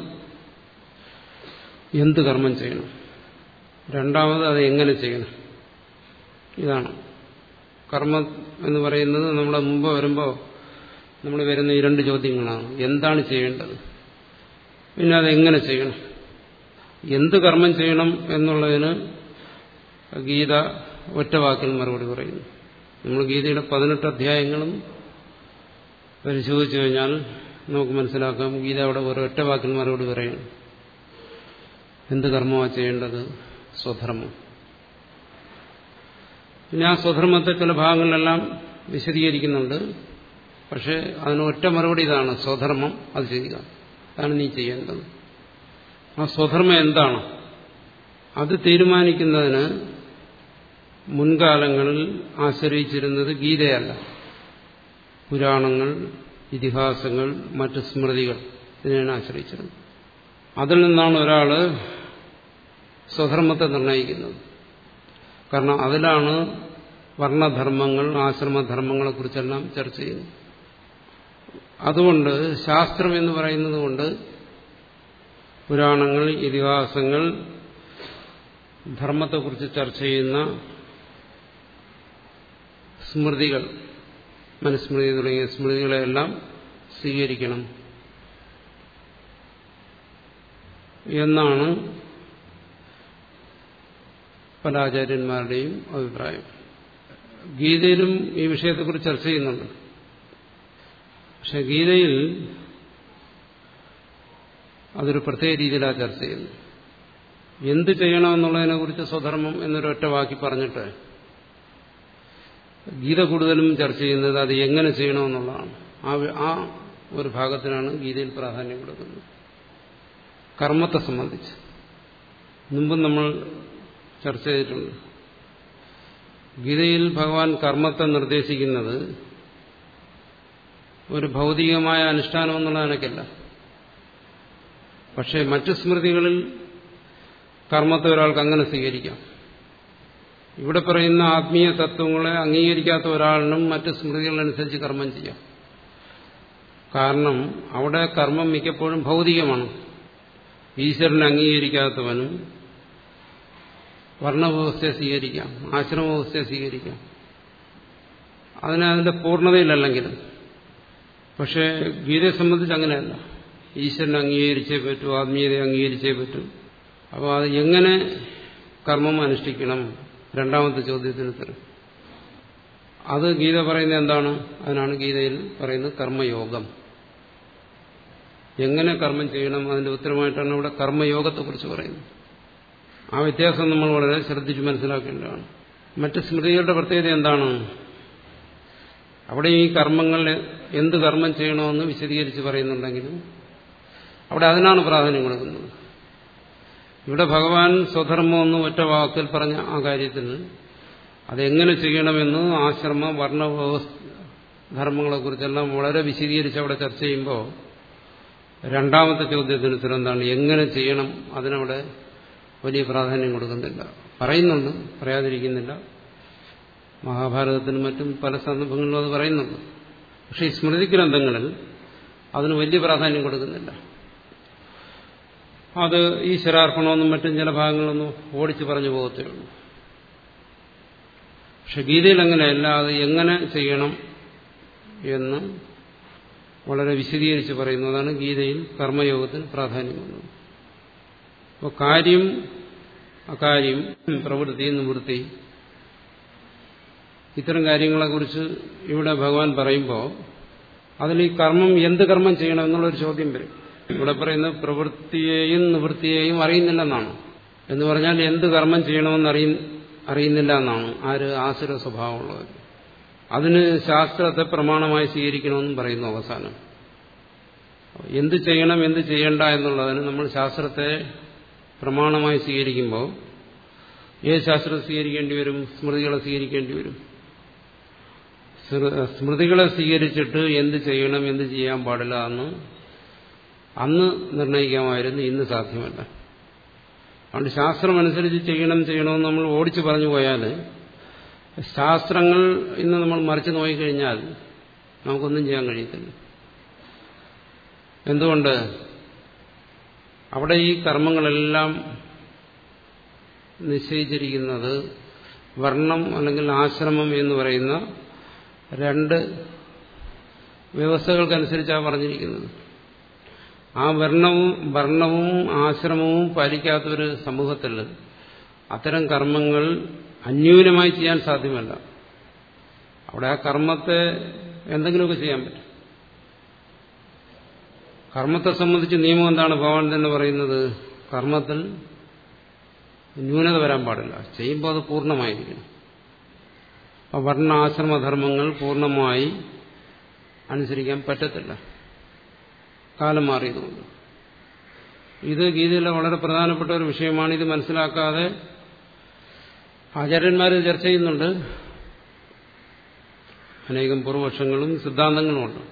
Speaker 1: എന്ത് കർമ്മം ചെയ്യണം രണ്ടാമത് അത് എങ്ങനെ ചെയ്യണം ഇതാണ് കർമ്മം എന്ന് പറയുന്നത് നമ്മുടെ മുമ്പ് വരുമ്പോൾ നമ്മൾ വരുന്ന ഈ രണ്ട് ചോദ്യങ്ങളാണ് എന്താണ് ചെയ്യേണ്ടത് പിന്നെ അത് എങ്ങനെ ചെയ്യണം എന്ത് കർമ്മം ചെയ്യണം എന്നുള്ളതിന് ഗീത ഒറ്റ വാക്കിൽ മറുപടി പറയുന്നു നമ്മൾ ഗീതയുടെ പതിനെട്ട് അധ്യായങ്ങളും പരിശോധിച്ചു കഴിഞ്ഞാൽ നമുക്ക് മനസ്സിലാക്കാം ഗീത അവിടെ ഒരു ഒറ്റ വാക്കിൽ മറുപടി പറയുന്നു എന്ത് കർമ്മമാണ് ചെയ്യേണ്ടത് സ്വധർമ്മം പിന്നെ ആ സ്വധർമ്മത്തെ ചില ഭാഗങ്ങളിലെല്ലാം വിശദീകരിക്കുന്നുണ്ട് പക്ഷെ അതിന് ഒറ്റ മറുപടി ഇതാണ് സ്വധർമ്മം അത് ചെയ്യുക അതാണ് നീ ചെയ്യേണ്ടത് ആ സ്വധർമ്മം എന്താണ് അത് തീരുമാനിക്കുന്നതിന് മുൻകാലങ്ങളിൽ ആശ്രയിച്ചിരുന്നത് ഗീതയല്ല പുരാണങ്ങൾ ഇതിഹാസങ്ങൾ മറ്റ് സ്മൃതികൾ ഇതിനെയാണ് ആശ്രയിച്ചിരുന്നത് അതിൽ നിന്നാണ് ഒരാൾ സ്വധർമ്മത്തെ നിർണ്ണയിക്കുന്നത് കാരണം അതിലാണ് വർണ്ണധർമ്മങ്ങൾ ആശ്രമധർമ്മങ്ങളെക്കുറിച്ചെല്ലാം ചർച്ച ചെയ്യുന്നത് അതുകൊണ്ട് ശാസ്ത്രം എന്ന് പറയുന്നത് കൊണ്ട് പുരാണങ്ങൾ ഇതിഹാസങ്ങൾ ധർമ്മത്തെക്കുറിച്ച് ചർച്ച ചെയ്യുന്ന സ്മൃതികൾ മനുസ്മൃതി തുടങ്ങിയ സ്മൃതികളെല്ലാം സ്വീകരിക്കണം എന്നാണ് പല ആചാര്യന്മാരുടെയും അഭിപ്രായം ഗീതയിലും ഈ വിഷയത്തെക്കുറിച്ച് ചർച്ച ചെയ്യുന്നുണ്ട് പക്ഷെ ഗീതയിൽ അതൊരു പ്രത്യേക രീതിയിലാണ് ചർച്ച ചെയ്യുന്നത് എന്ത് ചെയ്യണമെന്നുള്ളതിനെ കുറിച്ച് സ്വധർമ്മം എന്നൊരൊറ്റ വാക്കി പറഞ്ഞിട്ട് ഗീത കൂടുതലും ചർച്ച ചെയ്യുന്നത് അത് എങ്ങനെ ചെയ്യണമെന്നുള്ളതാണ് ആ ആ ഒരു ഭാഗത്തിനാണ് ഗീതയിൽ പ്രാധാന്യം കൊടുക്കുന്നത് കർമ്മത്തെ സംബന്ധിച്ച് മുമ്പും നമ്മൾ ചർച്ച ചെയ്തിട്ടുണ്ട് ഗീതയിൽ ഭഗവാൻ കർമ്മത്തെ നിർദ്ദേശിക്കുന്നത് ഒരു ഭൗതികമായ അനുഷ്ഠാനം എന്നുള്ള നിലയ്ക്കല്ല പക്ഷേ മറ്റു സ്മൃതികളിൽ കർമ്മത്തെ ഒരാൾക്ക് അങ്ങനെ സ്വീകരിക്കാം ഇവിടെ പറയുന്ന ആത്മീയ തത്വങ്ങളെ അംഗീകരിക്കാത്ത ഒരാളിനും മറ്റ് സ്മൃതികളനുസരിച്ച് കർമ്മം ചെയ്യാം കാരണം അവിടെ കർമ്മം മിക്കപ്പോഴും ഭൗതികമാണ് ഈശ്വരനെ അംഗീകരിക്കാത്തവനും വർണ്ണവ്യവസ്ഥയെ സ്വീകരിക്കാം ആശ്രമവ്യവസ്ഥയെ സ്വീകരിക്കാം അതിന് അതിന്റെ പൂർണ്ണതയിലല്ലെങ്കിലും പക്ഷേ ഗീതയെ സംബന്ധിച്ച് അങ്ങനെയല്ല ഈശ്വരനെ അംഗീകരിച്ചേ പറ്റൂ ആത്മീയതയെ അംഗീകരിച്ചേ പറ്റൂ അപ്പോൾ അത് എങ്ങനെ കർമ്മം അനുഷ്ഠിക്കണം രണ്ടാമത്തെ ചോദ്യത്തിന് ഉത്തരം അത് ഗീത പറയുന്നത് എന്താണ് അതിനാണ് ഗീതയിൽ പറയുന്നത് കർമ്മയോഗം എങ്ങനെ കർമ്മം ചെയ്യണം അതിന്റെ ഉത്തരമായിട്ടാണ് ഇവിടെ കർമ്മയോഗത്തെക്കുറിച്ച് പറയുന്നത് ആ വ്യത്യാസം നമ്മൾ വളരെ ശ്രദ്ധിച്ച് മനസ്സിലാക്കേണ്ടതാണ് മറ്റ് സ്മൃതികളുടെ പ്രത്യേകത എന്താണ് അവിടെ ഈ കർമ്മങ്ങൾ എന്ത് കർമ്മം ചെയ്യണമെന്ന് വിശദീകരിച്ച് പറയുന്നുണ്ടെങ്കിലും അവിടെ അതിനാണ് പ്രാധാന്യം കൊടുക്കുന്നത് ഇവിടെ ഭഗവാൻ സ്വധർമ്മം എന്ന് ഒറ്റ വാക്കിൽ പറഞ്ഞ ആ കാര്യത്തിൽ അതെങ്ങനെ ചെയ്യണമെന്ന് ആശ്രമ വർണ്ണ ധർമ്മങ്ങളെക്കുറിച്ചെല്ലാം വളരെ വിശദീകരിച്ച് അവിടെ ചർച്ച ചെയ്യുമ്പോൾ രണ്ടാമത്തെ ചോദ്യത്തിന് ഉത്തരം എന്താണ് എങ്ങനെ ചെയ്യണം അതിനവിടെ വലിയ പ്രാധാന്യം കൊടുക്കുന്നില്ല പറയുന്നുണ്ട് പറയാതിരിക്കുന്നില്ല മഹാഭാരതത്തിനും മറ്റും പല സന്ദർഭങ്ങളിലും അത് പറയുന്നുണ്ട് പക്ഷെ ഈ സ്മൃതി ഗ്രന്ഥങ്ങളിൽ അതിന് വലിയ പ്രാധാന്യം കൊടുക്കുന്നില്ല അത് ഈശ്വരാർപ്പണമെന്നും മറ്റും ചില ഭാഗങ്ങളൊന്നും ഓടിച്ചു പറഞ്ഞു പോകത്തേ ഉള്ളൂ പക്ഷെ ഗീതയിൽ അങ്ങനെയല്ല അത് എങ്ങനെ ചെയ്യണം എന്ന് വളരെ വിശദീകരിച്ച് പറയുന്നതാണ് ഗീതയിൽ കർമ്മയോഗത്തിന് പ്രാധാന്യം വന്നത് അപ്പോൾ കാര്യം അകാര്യം പ്രവൃത്തി നിവൃത്തി ഇത്തരം കാര്യങ്ങളെക്കുറിച്ച് ഇവിടെ ഭഗവാൻ പറയുമ്പോൾ അതിൽ ഈ കർമ്മം എന്ത് കർമ്മം ചെയ്യണം എന്നുള്ളൊരു ചോദ്യം വരും ഇവിടെ പറയുന്ന പ്രവൃത്തിയെയും നിവൃത്തിയെയും അറിയുന്നില്ലെന്നാണ് എന്ന് പറഞ്ഞാൽ എന്ത് കർമ്മം ചെയ്യണമെന്ന് അറിയ അറിയുന്നില്ല എന്നാണ് ആര് ആസുര സ്വഭാവമുള്ളവർ അതിന് ശാസ്ത്രത്തെ പ്രമാണമായി സ്വീകരിക്കണമെന്നും പറയുന്നു അവസാനം എന്ത് ചെയ്യണം എന്ത് ചെയ്യണ്ട എന്നുള്ളതിന് നമ്മൾ ശാസ്ത്രത്തെ പ്രമാണമായി സ്വീകരിക്കുമ്പോൾ ഏത് ശാസ്ത്രം സ്വീകരിക്കേണ്ടി വരും സ്മൃതികളെ സ്വീകരിക്കേണ്ടി വരും സ്മൃതികളെ സ്വീകരിച്ചിട്ട് എന്ത് ചെയ്യണം എന്ത് ചെയ്യാൻ പാടില്ല എന്ന് അന്ന് നിർണയിക്കാമായിരുന്നു ഇന്ന് സാധ്യമല്ല അതുകൊണ്ട് ശാസ്ത്രമനുസരിച്ച് ചെയ്യണം ചെയ്യണമെന്ന് നമ്മൾ ഓടിച്ചു പറഞ്ഞു പോയാൽ ശാസ്ത്രങ്ങൾ ഇന്ന് നമ്മൾ മറിച്ച് നോക്കിക്കഴിഞ്ഞാൽ നമുക്കൊന്നും ചെയ്യാൻ കഴിയത്തില്ല എന്തുകൊണ്ട് അവിടെ ഈ കർമ്മങ്ങളെല്ലാം നിശ്ചയിച്ചിരിക്കുന്നത് വർണ്ണം അല്ലെങ്കിൽ ആശ്രമം എന്ന് പറയുന്ന രണ്ട് വ്യവസ്ഥകൾക്കനുസരിച്ചാണ് പറഞ്ഞിരിക്കുന്നത് ആ വർണ്ണവും വർണ്ണവും ആശ്രമവും പാലിക്കാത്ത ഒരു സമൂഹത്തിൽ അത്തരം കർമ്മങ്ങൾ അന്യൂനമായി ചെയ്യാൻ സാധ്യമല്ല അവിടെ ആ കർമ്മത്തെ എന്തെങ്കിലുമൊക്കെ ചെയ്യാൻ പറ്റും കർമ്മത്തെ സംബന്ധിച്ച് നിയമം എന്താണ് ഭഗവാൻ തന്നെ പറയുന്നത് കർമ്മത്തിൽ ന്യൂനത വരാൻ പാടില്ല ചെയ്യുമ്പോൾ അത് പൂർണ്ണമായിരിക്കണം അപ്പോൾ വർണ്ണ ആശ്രമധർമ്മങ്ങൾ പൂർണ്ണമായി അനുസരിക്കാൻ പറ്റത്തില്ല കാലം മാറിയതുകൊണ്ട് ഇത് ഗീതയിലെ വളരെ പ്രധാനപ്പെട്ട ഒരു വിഷയമാണ് ഇത് മനസ്സിലാക്കാതെ ആചാര്യന്മാർ ചർച്ച ചെയ്യുന്നുണ്ട് അനേകം പൂർവപക്ഷങ്ങളും സിദ്ധാന്തങ്ങളുമുണ്ട്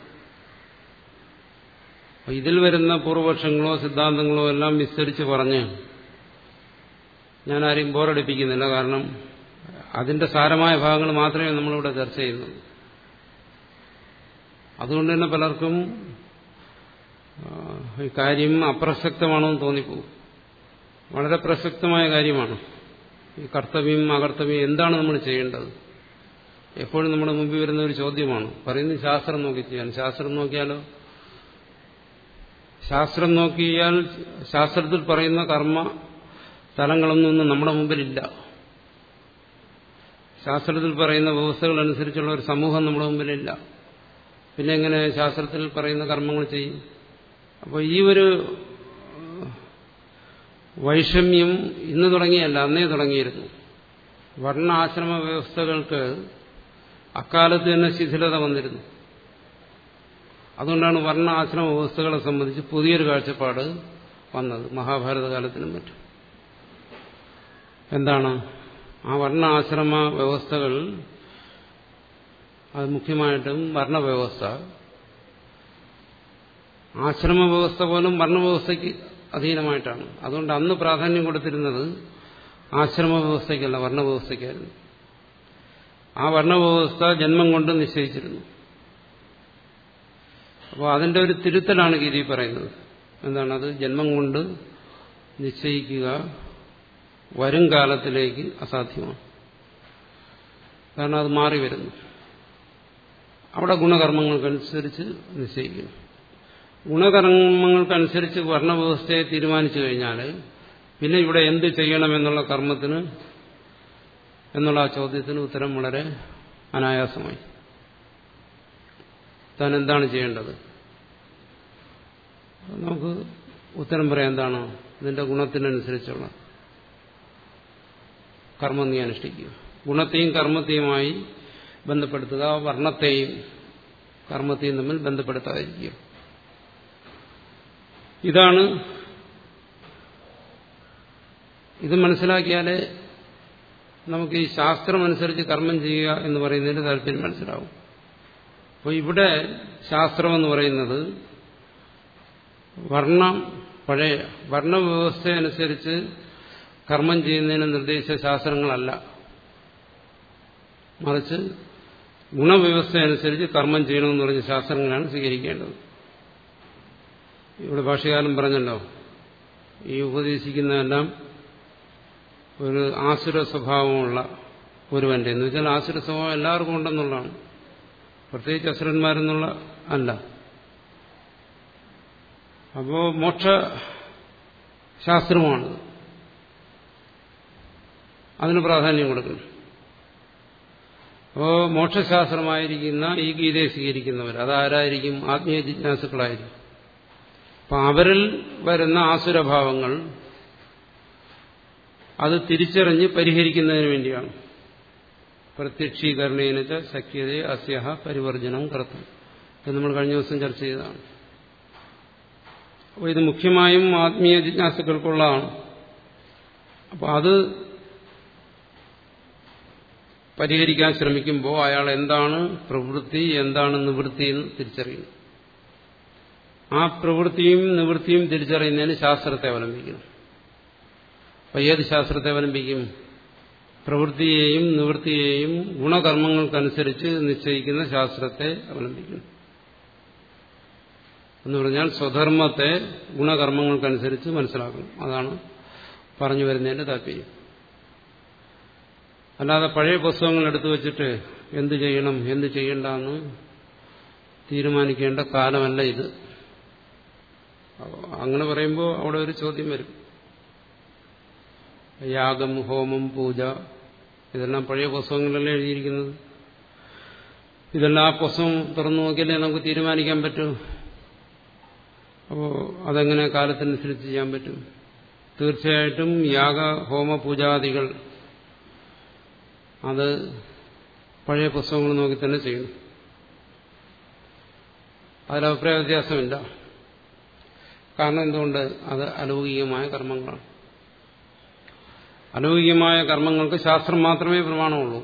Speaker 1: അപ്പൊ ഇതിൽ വരുന്ന പൂർവപക്ഷങ്ങളോ സിദ്ധാന്തങ്ങളോ എല്ലാം വിസ്തരിച്ച് പറഞ്ഞ് ഞാൻ ആരെയും ബോറടിപ്പിക്കുന്നില്ല കാരണം അതിന്റെ സാരമായ ഭാഗങ്ങൾ മാത്രമേ നമ്മളിവിടെ ചർച്ച ചെയ്യുന്നുള്ളൂ അതുകൊണ്ട് തന്നെ പലർക്കും ഈ കാര്യം അപ്രസക്തമാണോ എന്ന് തോന്നിപ്പോകും വളരെ പ്രസക്തമായ കാര്യമാണ് ഈ കർത്തവ്യം അകർത്തവ്യം എന്താണ് നമ്മൾ ചെയ്യേണ്ടത് എപ്പോഴും നമ്മുടെ മുമ്പിൽ വരുന്ന ഒരു ചോദ്യമാണ് പറയുന്നത് ശാസ്ത്രം നോക്കി ചെയ്യാൻ ശാസ്ത്രം നോക്കിയാലോ ശാസ്ത്രം നോക്കിയാൽ ശാസ്ത്രത്തിൽ പറയുന്ന കർമ്മ സ്ഥലങ്ങളൊന്നും നമ്മുടെ മുമ്പിലില്ല ശാസ്ത്രത്തിൽ പറയുന്ന വ്യവസ്ഥകൾ അനുസരിച്ചുള്ള ഒരു സമൂഹം നമ്മുടെ മുമ്പിലില്ല പിന്നെ എങ്ങനെ ശാസ്ത്രത്തിൽ പറയുന്ന കർമ്മങ്ങൾ ചെയ്യും അപ്പോൾ ഈ ഒരു വൈഷമ്യം ഇന്ന് തുടങ്ങിയല്ല അന്നേ തുടങ്ങിയിരുന്നു വർണ്ണ ആശ്രമ വ്യവസ്ഥകൾക്ക് അക്കാലത്ത് തന്നെ ശിഥിലത വന്നിരുന്നു അതുകൊണ്ടാണ് വർണ്ണ ആശ്രമ വ്യവസ്ഥകളെ സംബന്ധിച്ച് പുതിയൊരു കാഴ്ചപ്പാട് വന്നത് മഹാഭാരത കാലത്തിനും മറ്റും എന്താണ് ആ വർണ്ണ ആശ്രമ വ്യവസ്ഥകൾ അത് മുഖ്യമായിട്ടും വർണ്ണവ്യവസ്ഥ ആശ്രമ വ്യവസ്ഥ പോലും വർണ്ണവ്യവസ്ഥയ്ക്ക് അധീനമായിട്ടാണ് അതുകൊണ്ട് അന്ന് പ്രാധാന്യം കൊടുത്തിരുന്നത് ആശ്രമ വ്യവസ്ഥയ്ക്കല്ല വർണ്ണവ്യവസ്ഥയ്ക്കായിരുന്നു ആ വർണ്ണവ്യവസ്ഥ ജന്മം കൊണ്ട് നിശ്ചയിച്ചിരുന്നു അപ്പോൾ അതിന്റെ ഒരു തിരുത്തലാണ് ഗീതി പറയുന്നത് എന്താണ് അത് ജന്മം കൊണ്ട് നിശ്ചയിക്കുക വരും കാലത്തിലേക്ക് അസാധ്യമാണ് കാരണം അത് മാറി വരുന്നു അവിടെ ഗുണകർമ്മങ്ങൾക്കനുസരിച്ച് നിശ്ചയിക്കുന്നു ഗുണകർമ്മങ്ങൾക്കനുസരിച്ച് വർണ്ണവ്യവസ്ഥയെ തീരുമാനിച്ചു കഴിഞ്ഞാൽ പിന്നെ ഇവിടെ എന്ത് ചെയ്യണമെന്നുള്ള കർമ്മത്തിന് എന്നുള്ള ആ ചോദ്യത്തിന് ഉത്തരം വളരെ അനായാസമായി താൻ എന്താണ് ചെയ്യേണ്ടത് നമുക്ക് ഉത്തരം പറയാം എന്താണ് ഇതിന്റെ ഗുണത്തിനനുസരിച്ചുള്ള കർമ്മം നീ അനുഷ്ഠിക്കുക ഗുണത്തെയും കർമ്മത്തെയുമായി ബന്ധപ്പെടുത്തുക വർണ്ണത്തെയും കർമ്മത്തെയും തമ്മിൽ ബന്ധപ്പെടുത്താതിരിക്കുക ഇതാണ് ഇത് മനസ്സിലാക്കിയാലേ നമുക്ക് ഈ ശാസ്ത്രമനുസരിച്ച് കർമ്മം ചെയ്യുക എന്ന് പറയുന്നതിന്റെ താല്പര്യം മനസ്സിലാവും അപ്പോൾ ഇവിടെ ശാസ്ത്രമെന്ന് പറയുന്നത് വർണ്ണം പഴയ വർണ്ണവ്യവസ്ഥയനുസരിച്ച് കർമ്മം ചെയ്യുന്നതിന് നിർദ്ദേശിച്ച ശാസ്ത്രങ്ങളല്ല മറിച്ച് ഗുണവ്യവസ്ഥയനുസരിച്ച് കർമ്മം ചെയ്യണമെന്ന് പറഞ്ഞ ശാസ്ത്രങ്ങളാണ് സ്വീകരിക്കേണ്ടത് ഇവിടെ ഭാഷകാലം പറഞ്ഞല്ലോ ഈ ഉപദേശിക്കുന്നതെല്ലാം ഒരു ആസുര സ്വഭാവമുള്ള ഒരുവന്റെ എന്ന് വെച്ചാൽ ആസുര സ്വഭാവം എല്ലാവർക്കും ഉണ്ടെന്നുള്ളതാണ് പ്രത്യേകിച്ച് അസുരന്മാരെന്നുള്ള അല്ല അപ്പോ മോക്ഷ ശാസ്ത്രമാണത് അതിന് പ്രാധാന്യം കൊടുക്കണം അപ്പോ മോക്ഷശാസ്ത്രമായിരിക്കുന്ന ഈ ഗീതയെ സ്വീകരിക്കുന്നവർ അതാരായിരിക്കും ആത്മീയ ജിജ്ഞാസുക്കളായിരിക്കും അപ്പൊ അവരിൽ വരുന്ന ആസുരഭാവങ്ങൾ അത് തിരിച്ചറിഞ്ഞ് പരിഹരിക്കുന്നതിന് വേണ്ടിയാണ് പ്രത്യക്ഷീകരണേനച്ച ശക്യത അസ്യഹ പരിവർജനം കർത്തും ഇത് നമ്മൾ കഴിഞ്ഞ ദിവസം ചർച്ച ചെയ്തതാണ് അപ്പോൾ ഇത് മുഖ്യമായും ആത്മീയ ജിജ്ഞാസുക്കൾക്കുള്ളതാണ് അപ്പോൾ അത് പരിഹരിക്കാൻ ശ്രമിക്കുമ്പോൾ അയാൾ എന്താണ് പ്രവൃത്തി എന്താണ് നിവൃത്തി എന്ന് തിരിച്ചറിയുന്നു ആ പ്രവൃത്തിയും നിവൃത്തിയും തിരിച്ചറിയുന്നതിന് ശാസ്ത്രത്തെ അവലംബിക്കണം അപ്പം ഏത് ശാസ്ത്രത്തെ അവലംബിക്കും പ്രവൃത്തിയെയും നിവൃത്തിയെയും ഗുണകർമ്മങ്ങൾക്കനുസരിച്ച് നിശ്ചയിക്കുന്ന ശാസ്ത്രത്തെ അവലംബിക്കണം എന്ന് പറഞ്ഞാൽ സ്വധർമ്മത്തെ ഗുണകർമ്മങ്ങൾക്കനുസരിച്ച് മനസ്സിലാക്കണം അതാണ് പറഞ്ഞു വരുന്നതിന്റെ താല്പര്യം അല്ലാതെ പഴയ പുസ്തകങ്ങൾ എടുത്തു വച്ചിട്ട് എന്ത് ചെയ്യണം എന്ത് ചെയ്യണ്ടെന്ന് തീരുമാനിക്കേണ്ട കാലമല്ല ഇത് അങ്ങനെ പറയുമ്പോൾ അവിടെ ഒരു ചോദ്യം വരും യാഗം ഹോമം പൂജ ഇതെല്ലാം പഴയ പുസ്തകങ്ങളിലല്ലേ എഴുതിയിരിക്കുന്നത് ഇതെല്ലാം ആ പുസ്തകം തുറന്നു നോക്കിയാലേ നമുക്ക് തീരുമാനിക്കാൻ പറ്റൂ അപ്പോൾ അതെങ്ങനെ കാലത്തിനനുസരിച്ച് ചെയ്യാൻ പറ്റും തീർച്ചയായിട്ടും യാഗ ഹോമ പൂജാദികൾ അത് പഴയ പുസ്തകങ്ങൾ നോക്കി തന്നെ ചെയ്യണം അതിൽ അഭിപ്രായ വ്യത്യാസമില്ല കാരണം എന്തുകൊണ്ട് അത് അലൗകികമായ കർമ്മങ്ങളാണ് അലൗകികമായ കർമ്മങ്ങൾക്ക് ശാസ്ത്രം മാത്രമേ പ്രമാണമുള്ളൂ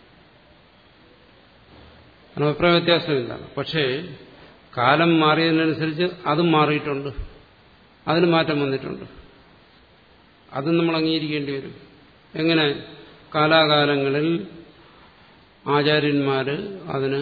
Speaker 1: അതിന് അഭിപ്രായ വ്യത്യാസമില്ല പക്ഷേ കാലം മാറിയതിനനുസരിച്ച് അതും മാറിയിട്ടുണ്ട് അതിന് മാറ്റം വന്നിട്ടുണ്ട് അതും നമ്മൾ അംഗീകരിക്കേണ്ടി വരും എങ്ങനെ കാലാകാലങ്ങളിൽ ആചാര്യന്മാര് അതിന്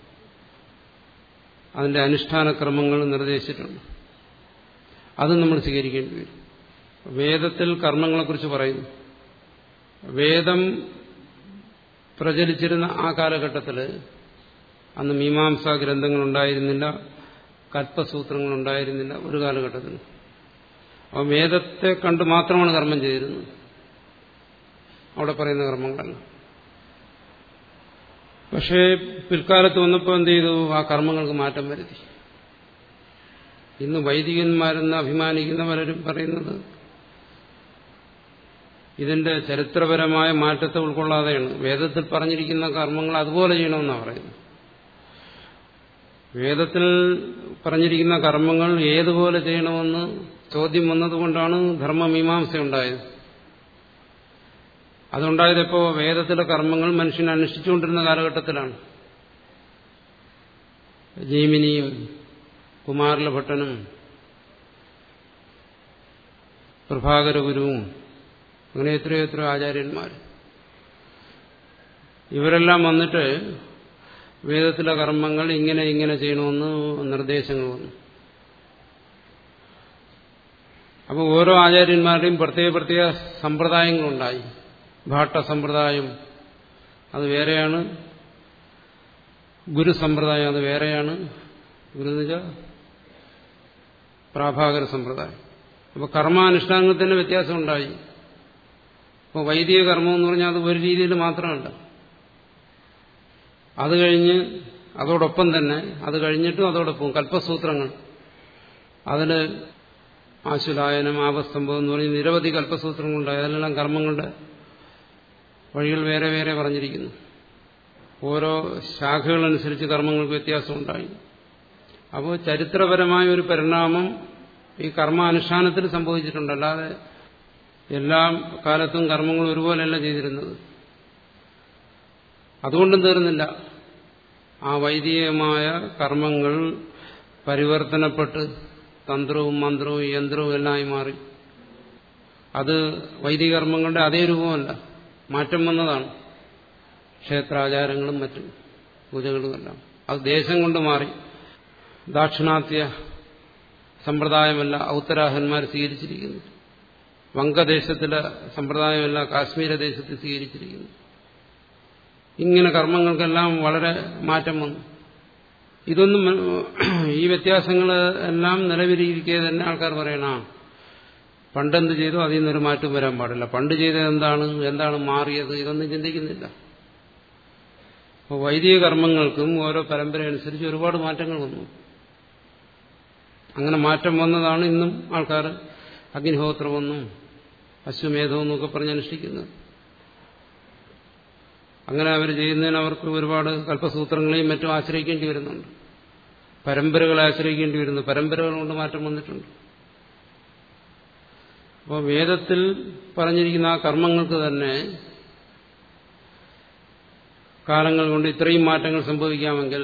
Speaker 1: അതിന്റെ അനുഷ്ഠാന ക്രമങ്ങൾ നിർദ്ദേശിച്ചിട്ടുണ്ട് അതും നമ്മൾ സ്വീകരിക്കേണ്ടി വരും വേദത്തിൽ കർമ്മങ്ങളെക്കുറിച്ച് പറയുന്നു വേദം പ്രചരിച്ചിരുന്ന ആ കാലഘട്ടത്തിൽ അന്ന് മീമാംസാ ഗ്രന്ഥങ്ങൾ ഉണ്ടായിരുന്നില്ല കൽപ്പസൂത്രങ്ങൾ ഉണ്ടായിരുന്നില്ല ഒരു കാലഘട്ടത്തിൽ അപ്പോൾ വേദത്തെ കണ്ട് മാത്രമാണ് കർമ്മം ചെയ്തിരുന്നത് അവിടെ പറയുന്ന കർമ്മങ്ങളല്ല പക്ഷേ പിൽക്കാലത്ത് വന്നപ്പോൾ എന്ത് ചെയ്തു ആ കർമ്മങ്ങൾക്ക് മാറ്റം വരുത്തി ഇന്ന് വൈദികന്മാരെന്ന് അഭിമാനിക്കുന്ന പലരും പറയുന്നത് ഇതിന്റെ ചരിത്രപരമായ മാറ്റത്തെ ഉൾക്കൊള്ളാതെയാണ് വേദത്തിൽ പറഞ്ഞിരിക്കുന്ന കർമ്മങ്ങൾ അതുപോലെ ചെയ്യണമെന്നാണ് പറയുന്നത് വേദത്തിൽ പറഞ്ഞിരിക്കുന്ന കർമ്മങ്ങൾ ഏതുപോലെ ചെയ്യണമെന്ന് ചോദ്യം വന്നതുകൊണ്ടാണ് ധർമ്മമീമാംസ ഉണ്ടായത് അതുണ്ടായതിപ്പോ വേദത്തിലെ കർമ്മങ്ങൾ മനുഷ്യൻ അനുഷ്ഠിച്ചുകൊണ്ടിരുന്ന കാലഘട്ടത്തിലാണ് ജൈമിനിയും കുമാരലഭട്ടനും പ്രഭാകര ഗുരുവും അങ്ങനെ എത്രയോ എത്രയോ ആചാര്യന്മാർ ഇവരെല്ലാം വന്നിട്ട് വേദത്തിലെ കർമ്മങ്ങൾ ഇങ്ങനെ ഇങ്ങനെ ചെയ്യണമെന്ന് നിർദ്ദേശങ്ങൾ വന്നു അപ്പോൾ ഓരോ ആചാര്യന്മാരുടെയും പ്രത്യേക പ്രത്യേക സമ്പ്രദായങ്ങളുണ്ടായി ഭാട്ട സമ്പ്രദായം അത് വേറെയാണ് ഗുരു സമ്പ്രദായം അത് വേറെയാണ് ഗുരു എന്ന് വെച്ചാൽ പ്രാഭാകര സമ്പ്രദായം അപ്പോൾ കർമാനുഷ്ഠാനങ്ങളിൽ തന്നെ വ്യത്യാസം ഉണ്ടായി അപ്പോൾ വൈദിക കർമ്മം എന്ന് പറഞ്ഞാൽ അത് ഒരു രീതിയിൽ മാത്രമല്ല അത് കഴിഞ്ഞ് അതോടൊപ്പം തന്നെ അത് കഴിഞ്ഞിട്ടും അതോടൊപ്പം കൽപ്പസൂത്രങ്ങൾ അതിൽ ആശുലായനം ആപസ്തംഭം എന്ന് പറഞ്ഞ് നിരവധി കൽപ്പസൂത്രങ്ങളുണ്ടായി അതിലെല്ലാം കർമ്മങ്ങളുടെ വഴികൾ വേറെ വേറെ പറഞ്ഞിരിക്കുന്നു ഓരോ ശാഖകളനുസരിച്ച് കർമ്മങ്ങൾക്ക് വ്യത്യാസമുണ്ടായി അപ്പോൾ ചരിത്രപരമായ ഒരു പരിണാമം ഈ കർമാനുഷ്ഠാനത്തിൽ സംഭവിച്ചിട്ടുണ്ട് അല്ലാതെ എല്ലാ കാലത്തും കർമ്മങ്ങൾ ഒരുപോലെയല്ല ചെയ്തിരുന്നത് അതുകൊണ്ടും തീർന്നില്ല ആ വൈദികമായ കർമ്മങ്ങൾ പരിവർത്തനപ്പെട്ട് തന്ത്രവും മന്ത്രവും യന്ത്രവും എല്ലാമായി മാറി അത് വൈദിക കർമ്മങ്ങളുടെ അതേ രൂപമല്ല മാറ്റം വന്നതാണ് ക്ഷേത്രാചാരങ്ങളും മറ്റും പൂജകളുമെല്ലാം അത് ദേശം കൊണ്ട് മാറി ദാക്ഷിണാത്യ സമ്പ്രദായമല്ല ഔത്തരാഹന്മാർ സ്വീകരിച്ചിരിക്കുന്നു വങ്കദേശത്തിലെ സമ്പ്രദായമല്ല കാശ്മീര ദേശത്ത് സ്വീകരിച്ചിരിക്കുന്നു ഇങ്ങനെ കർമ്മങ്ങൾക്കെല്ലാം വളരെ മാറ്റം വന്നു ഇതൊന്നും ഈ വ്യത്യാസങ്ങൾ എല്ലാം നിലവിലിരിക്കെ തന്നെ ആൾക്കാർ പറയണ പണ്ടെന്ത് ചെയ്തു അതിൽ നിന്നൊരു മാറ്റം വരാൻ പാടില്ല പണ്ട് ചെയ്തത് എന്താണ് എന്താണ് മാറിയത് ഇതൊന്നും ചിന്തിക്കുന്നില്ല അപ്പോൾ വൈദിക കർമ്മങ്ങൾക്കും ഓരോ പരമ്പര അനുസരിച്ച് ഒരുപാട് മാറ്റങ്ങൾ വന്നു അങ്ങനെ മാറ്റം വന്നതാണ് ഇന്നും ആൾക്കാർ അഗ്നിഹോത്രമെന്നും അശ്വമേധവും എന്നൊക്കെ പറഞ്ഞ് അനുഷ്ഠിക്കുന്നത് അങ്ങനെ അവർ ചെയ്യുന്നതിന് അവർക്ക് ഒരുപാട് കൽപ്പസൂത്രങ്ങളെയും മറ്റും ആശ്രയിക്കേണ്ടി വരുന്നുണ്ട് പരമ്പരകളെ ആശ്രയിക്കേണ്ടി വരുന്നു പരമ്പരകൾ കൊണ്ട് മാറ്റം വന്നിട്ടുണ്ട് അപ്പോൾ വേദത്തിൽ പറഞ്ഞിരിക്കുന്ന ആ കർമ്മങ്ങൾക്ക് തന്നെ കാലങ്ങൾ കൊണ്ട് ഇത്രയും മാറ്റങ്ങൾ സംഭവിക്കാമെങ്കിൽ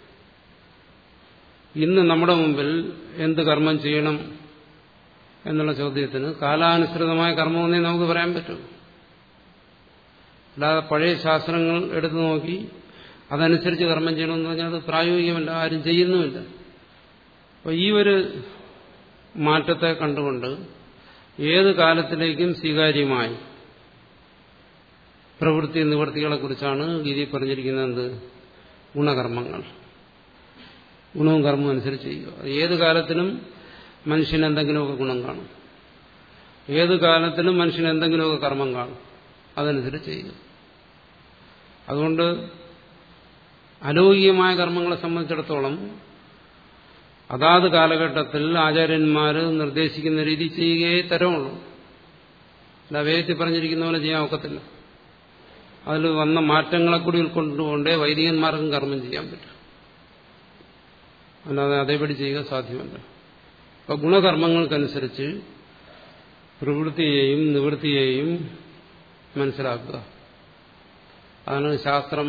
Speaker 1: ഇന്ന് നമ്മുടെ മുമ്പിൽ എന്ത് കർമ്മം ചെയ്യണം എന്നുള്ള ചോദ്യത്തിന് കാലാനുസൃതമായ കർമ്മമെന്നേ നമുക്ക് പറയാൻ പറ്റൂ അല്ലാതെ പഴയ ശാസ്ത്രങ്ങൾ എടുത്തു നോക്കി അതനുസരിച്ച് കർമ്മം ചെയ്യണമെന്ന് പറഞ്ഞാൽ അത് പ്രായോഗികമല്ല ആരും ചെയ്യുന്നുമില്ല അപ്പോൾ ഈ ഒരു മാറ്റത്തെ കണ്ടുകൊണ്ട് ഏത് കാലത്തിലേക്കും സ്വീകാര്യമായി പ്രവൃത്തി നിവൃത്തികളെ കുറിച്ചാണ് ഗീതി പറഞ്ഞിരിക്കുന്നത് എന്ത് ഗുണകർമ്മങ്ങൾ ഗുണവും കർമ്മവും അനുസരിച്ച് ചെയ്യുക ഏത് കാലത്തിനും മനുഷ്യന് എന്തെങ്കിലുമൊക്കെ ഗുണം കാണും ഏത് കാലത്തിനും മനുഷ്യന് എന്തെങ്കിലുമൊക്കെ കർമ്മം കാണും അതനുസരിച്ച് ചെയ്യുക അതുകൊണ്ട് അലൗകികമായ കർമ്മങ്ങളെ സംബന്ധിച്ചിടത്തോളം അതാത് കാലഘട്ടത്തിൽ ആചാര്യന്മാർ നിർദ്ദേശിക്കുന്ന രീതി ചെയ്യുകയേ തരമുള്ളൂ അല്ല വേദത്തിൽ പറഞ്ഞിരിക്കുന്ന പോലെ ചെയ്യാൻ ഒക്കത്തില്ല അതിൽ വന്ന മാറ്റങ്ങളെ കൂടി ഉൾക്കൊണ്ടുകൊണ്ടേ വൈദികന്മാർക്കും കർമ്മം ചെയ്യാൻ പറ്റും അല്ലാതെ അതേപടി ചെയ്യുക സാധ്യമല്ല അപ്പൊ ഗുണകർമ്മങ്ങൾക്കനുസരിച്ച് പ്രവൃത്തിയെയും നിവൃത്തിയെയും മനസ്സിലാക്കുക അതാണ് ശാസ്ത്രം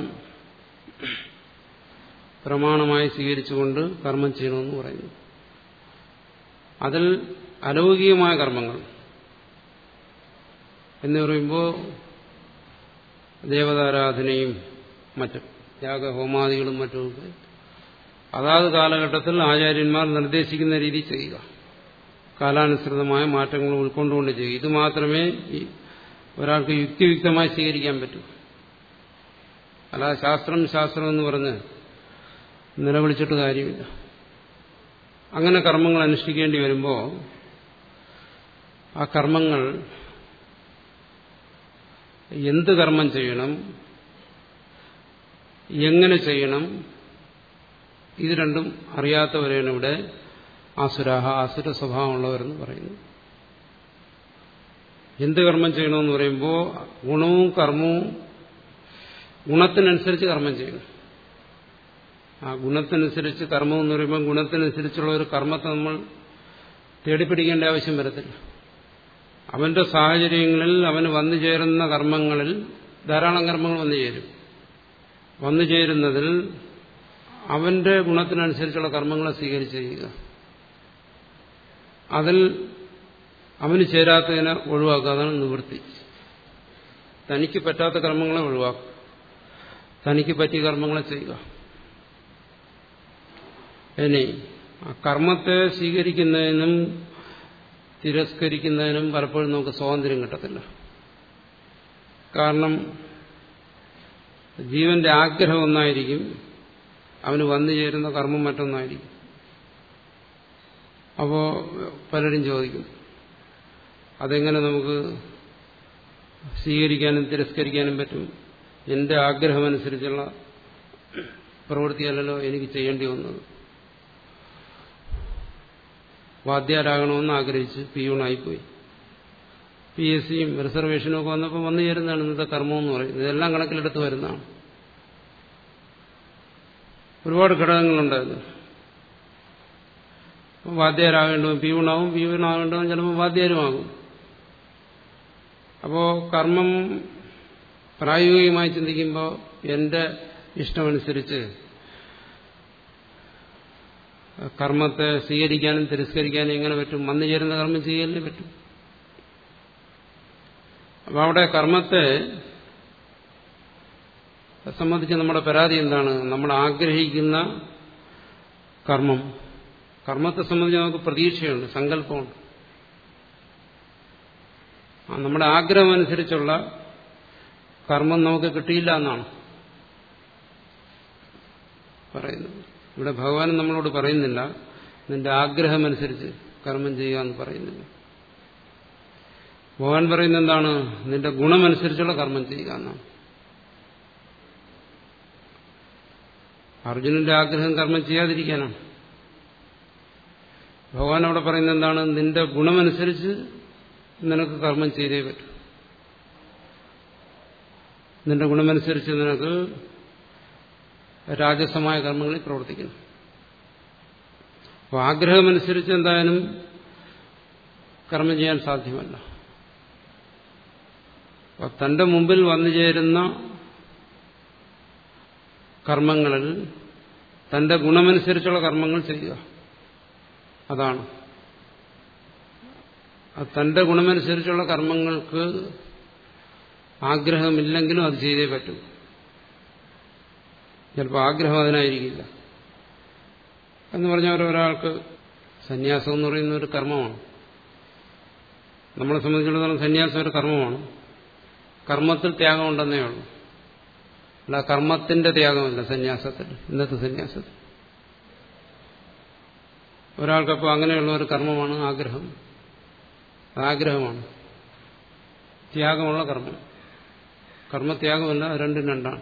Speaker 1: പ്രമാണമായി സ്വീകരിച്ചുകൊണ്ട് കർമ്മം ചെയ്യണമെന്ന് പറയുന്നു അതിൽ അലൗകികമായ കർമ്മങ്ങൾ എന്ന് പറയുമ്പോൾ ദേവതാരാധനയും മറ്റും യാഗഹോമാദികളും മറ്റുമൊക്കെ അതാത് കാലഘട്ടത്തിൽ ആചാര്യന്മാർ നിർദ്ദേശിക്കുന്ന രീതി ചെയ്യുക കാലാനുസൃതമായ മാറ്റങ്ങൾ ഉൾക്കൊണ്ടുകൊണ്ട് ചെയ്യുക ഇത് മാത്രമേ ഒരാൾക്ക് യുക്തിയുക്തമായി സ്വീകരിക്കാൻ പറ്റൂ അല്ലാതെ ശാസ്ത്രം ശാസ്ത്രം എന്ന് പറഞ്ഞ് നിലവിളിച്ചിട്ട് കാര്യമില്ല അങ്ങനെ കർമ്മങ്ങൾ അനുഷ്ഠിക്കേണ്ടി വരുമ്പോൾ ആ കർമ്മങ്ങൾ എന്ത് കർമ്മം ചെയ്യണം എങ്ങനെ ചെയ്യണം ഇത് രണ്ടും അറിയാത്തവരെയാണ് ഇവിടെ ആസുരാഹ ആസുര സ്വഭാവമുള്ളവരെന്ന് പറയുന്നു എന്ത് കർമ്മം ചെയ്യണമെന്ന് പറയുമ്പോൾ ഗുണവും കർമ്മവും ഗുണത്തിനനുസരിച്ച് കർമ്മം ചെയ്യണം ആ ഗുണത്തിനനുസരിച്ച് കർമ്മം എന്ന് പറയുമ്പോൾ ഗുണത്തിനനുസരിച്ചുള്ള ഒരു കർമ്മത്തെ നമ്മൾ തേടിപ്പിടിക്കേണ്ട ആവശ്യം വരത്തില്ല അവന്റെ സാഹചര്യങ്ങളിൽ അവന് വന്നു ചേരുന്ന കർമ്മങ്ങളിൽ ധാരാളം കർമ്മങ്ങൾ വന്നു ചേരും വന്നു ചേരുന്നതിൽ അവന്റെ ഗുണത്തിനനുസരിച്ചുള്ള കർമ്മങ്ങളെ സ്വീകരിച്ച് ചെയ്യുക അതിൽ അവന് ചേരാത്തതിനെ ഒഴിവാക്കുക അതാണ് നിവൃത്തി തനിക്ക് പറ്റാത്ത കർമ്മങ്ങളെ ഒഴിവാക്കുക തനിക്ക് പറ്റിയ കർമ്മങ്ങളെ ചെയ്യുക ഇനി ആ കർമ്മത്തെ സ്വീകരിക്കുന്നതിനും തിരസ്കരിക്കുന്നതിനും പലപ്പോഴും നമുക്ക് സ്വാതന്ത്ര്യം കിട്ടത്തില്ല കാരണം ജീവന്റെ ആഗ്രഹം ഒന്നായിരിക്കും അവന് വന്നു ചേരുന്ന കർമ്മം മറ്റൊന്നായിരിക്കും അപ്പോ പലരും ചോദിക്കും അതെങ്ങനെ നമുക്ക് സ്വീകരിക്കാനും തിരസ്കരിക്കാനും പറ്റും എന്റെ ആഗ്രഹമനുസരിച്ചുള്ള പ്രവൃത്തിയല്ലല്ലോ എനിക്ക് ചെയ്യേണ്ടി വന്നത് വാദ്യാരാകണമെന്ന് ആഗ്രഹിച്ച് പിയൂണായിപ്പോയി പി എസ് സിയും റിസർവേഷനും ഒക്കെ വന്നപ്പോൾ വന്നു ചേരുന്നതാണ് ഇന്നത്തെ കർമ്മം എന്ന് പറയുന്നത് ഇതെല്ലാം കണക്കിലെടുത്ത് വരുന്നതാണ് ഒരുപാട് ഘടകങ്ങളുണ്ടായിരുന്നു വാദ്യാരാകേണ്ടതും പിയൂണാവും പിയൂണാകേണ്ടതും ചിലപ്പോൾ വാദ്യാരുമാകും അപ്പോൾ കർമ്മം പ്രായോഗികമായി ചിന്തിക്കുമ്പോൾ എന്റെ ഇഷ്ടമനുസരിച്ച് കർമ്മത്തെ സ്വീകരിക്കാനും തിരസ്കരിക്കാനും എങ്ങനെ പറ്റും വന്നു ചേരുന്ന കർമ്മം ചെയ്യാനേ പറ്റും അപ്പൊ അവിടെ കർമ്മത്തെ സംബന്ധിച്ച് നമ്മുടെ പരാതി എന്താണ് നമ്മൾ ആഗ്രഹിക്കുന്ന കർമ്മം കർമ്മത്തെ സംബന്ധിച്ച് നമുക്ക് പ്രതീക്ഷയുണ്ട് സങ്കല്പമുണ്ട് ആ നമ്മുടെ ആഗ്രഹം അനുസരിച്ചുള്ള കർമ്മം നമുക്ക് കിട്ടിയില്ല എന്നാണ് പറയുന്നത് ഇവിടെ ഭഗവാൻ നമ്മളോട് പറയുന്നില്ല നിന്റെ ആഗ്രഹമനുസരിച്ച് കർമ്മം ചെയ്യുക എന്ന് പറയുന്നില്ല ഭഗവാൻ പറയുന്നത് എന്താണ് നിന്റെ ഗുണമനുസരിച്ചുള്ള കർമ്മം ചെയ്യുക എന്നാണ് അർജുനന്റെ ആഗ്രഹം കർമ്മം ചെയ്യാതിരിക്കാനാണ് ഭഗവാൻ അവിടെ പറയുന്നത് എന്താണ് നിന്റെ ഗുണമനുസരിച്ച് നിനക്ക് കർമ്മം ചെയ്തേ പറ്റൂ നിന്റെ ഗുണമനുസരിച്ച് നിനക്ക് രാജസമായ കർമ്മങ്ങളിൽ പ്രവർത്തിക്കണം അപ്പോൾ ആഗ്രഹമനുസരിച്ച് എന്തായാലും കർമ്മം ചെയ്യാൻ സാധ്യമല്ല അപ്പോൾ തന്റെ മുമ്പിൽ വന്നു ചേരുന്ന കർമ്മങ്ങളിൽ തന്റെ ഗുണമനുസരിച്ചുള്ള കർമ്മങ്ങൾ ചെയ്യുക അതാണ് തന്റെ ഗുണമനുസരിച്ചുള്ള കർമ്മങ്ങൾക്ക് ആഗ്രഹമില്ലെങ്കിലും അത് ചെയ്തേ പറ്റൂ ചിലപ്പോൾ ആഗ്രഹം അതിനായിരിക്കില്ല എന്ന് പറഞ്ഞാൽ ഒരാൾക്ക് സന്യാസം എന്ന് പറയുന്ന ഒരു കർമ്മമാണ് നമ്മളെ സംബന്ധിച്ചിടത്തോളം സന്യാസം ഒരു കർമ്മമാണ് കർമ്മത്തിൽ ത്യാഗമുണ്ടെന്നേ ഉള്ളൂ അല്ല കർമ്മത്തിന്റെ ത്യാഗമല്ല സന്യാസത്തിൽ ഇന്നത്തെ സന്യാസത്തിൽ ഒരാൾക്കപ്പോൾ അങ്ങനെയുള്ള ഒരു കർമ്മമാണ് ആഗ്രഹം ആഗ്രഹമാണ് ത്യാഗമുള്ള കർമ്മം കർമ്മത്യാഗമല്ല രണ്ടും രണ്ടാണ്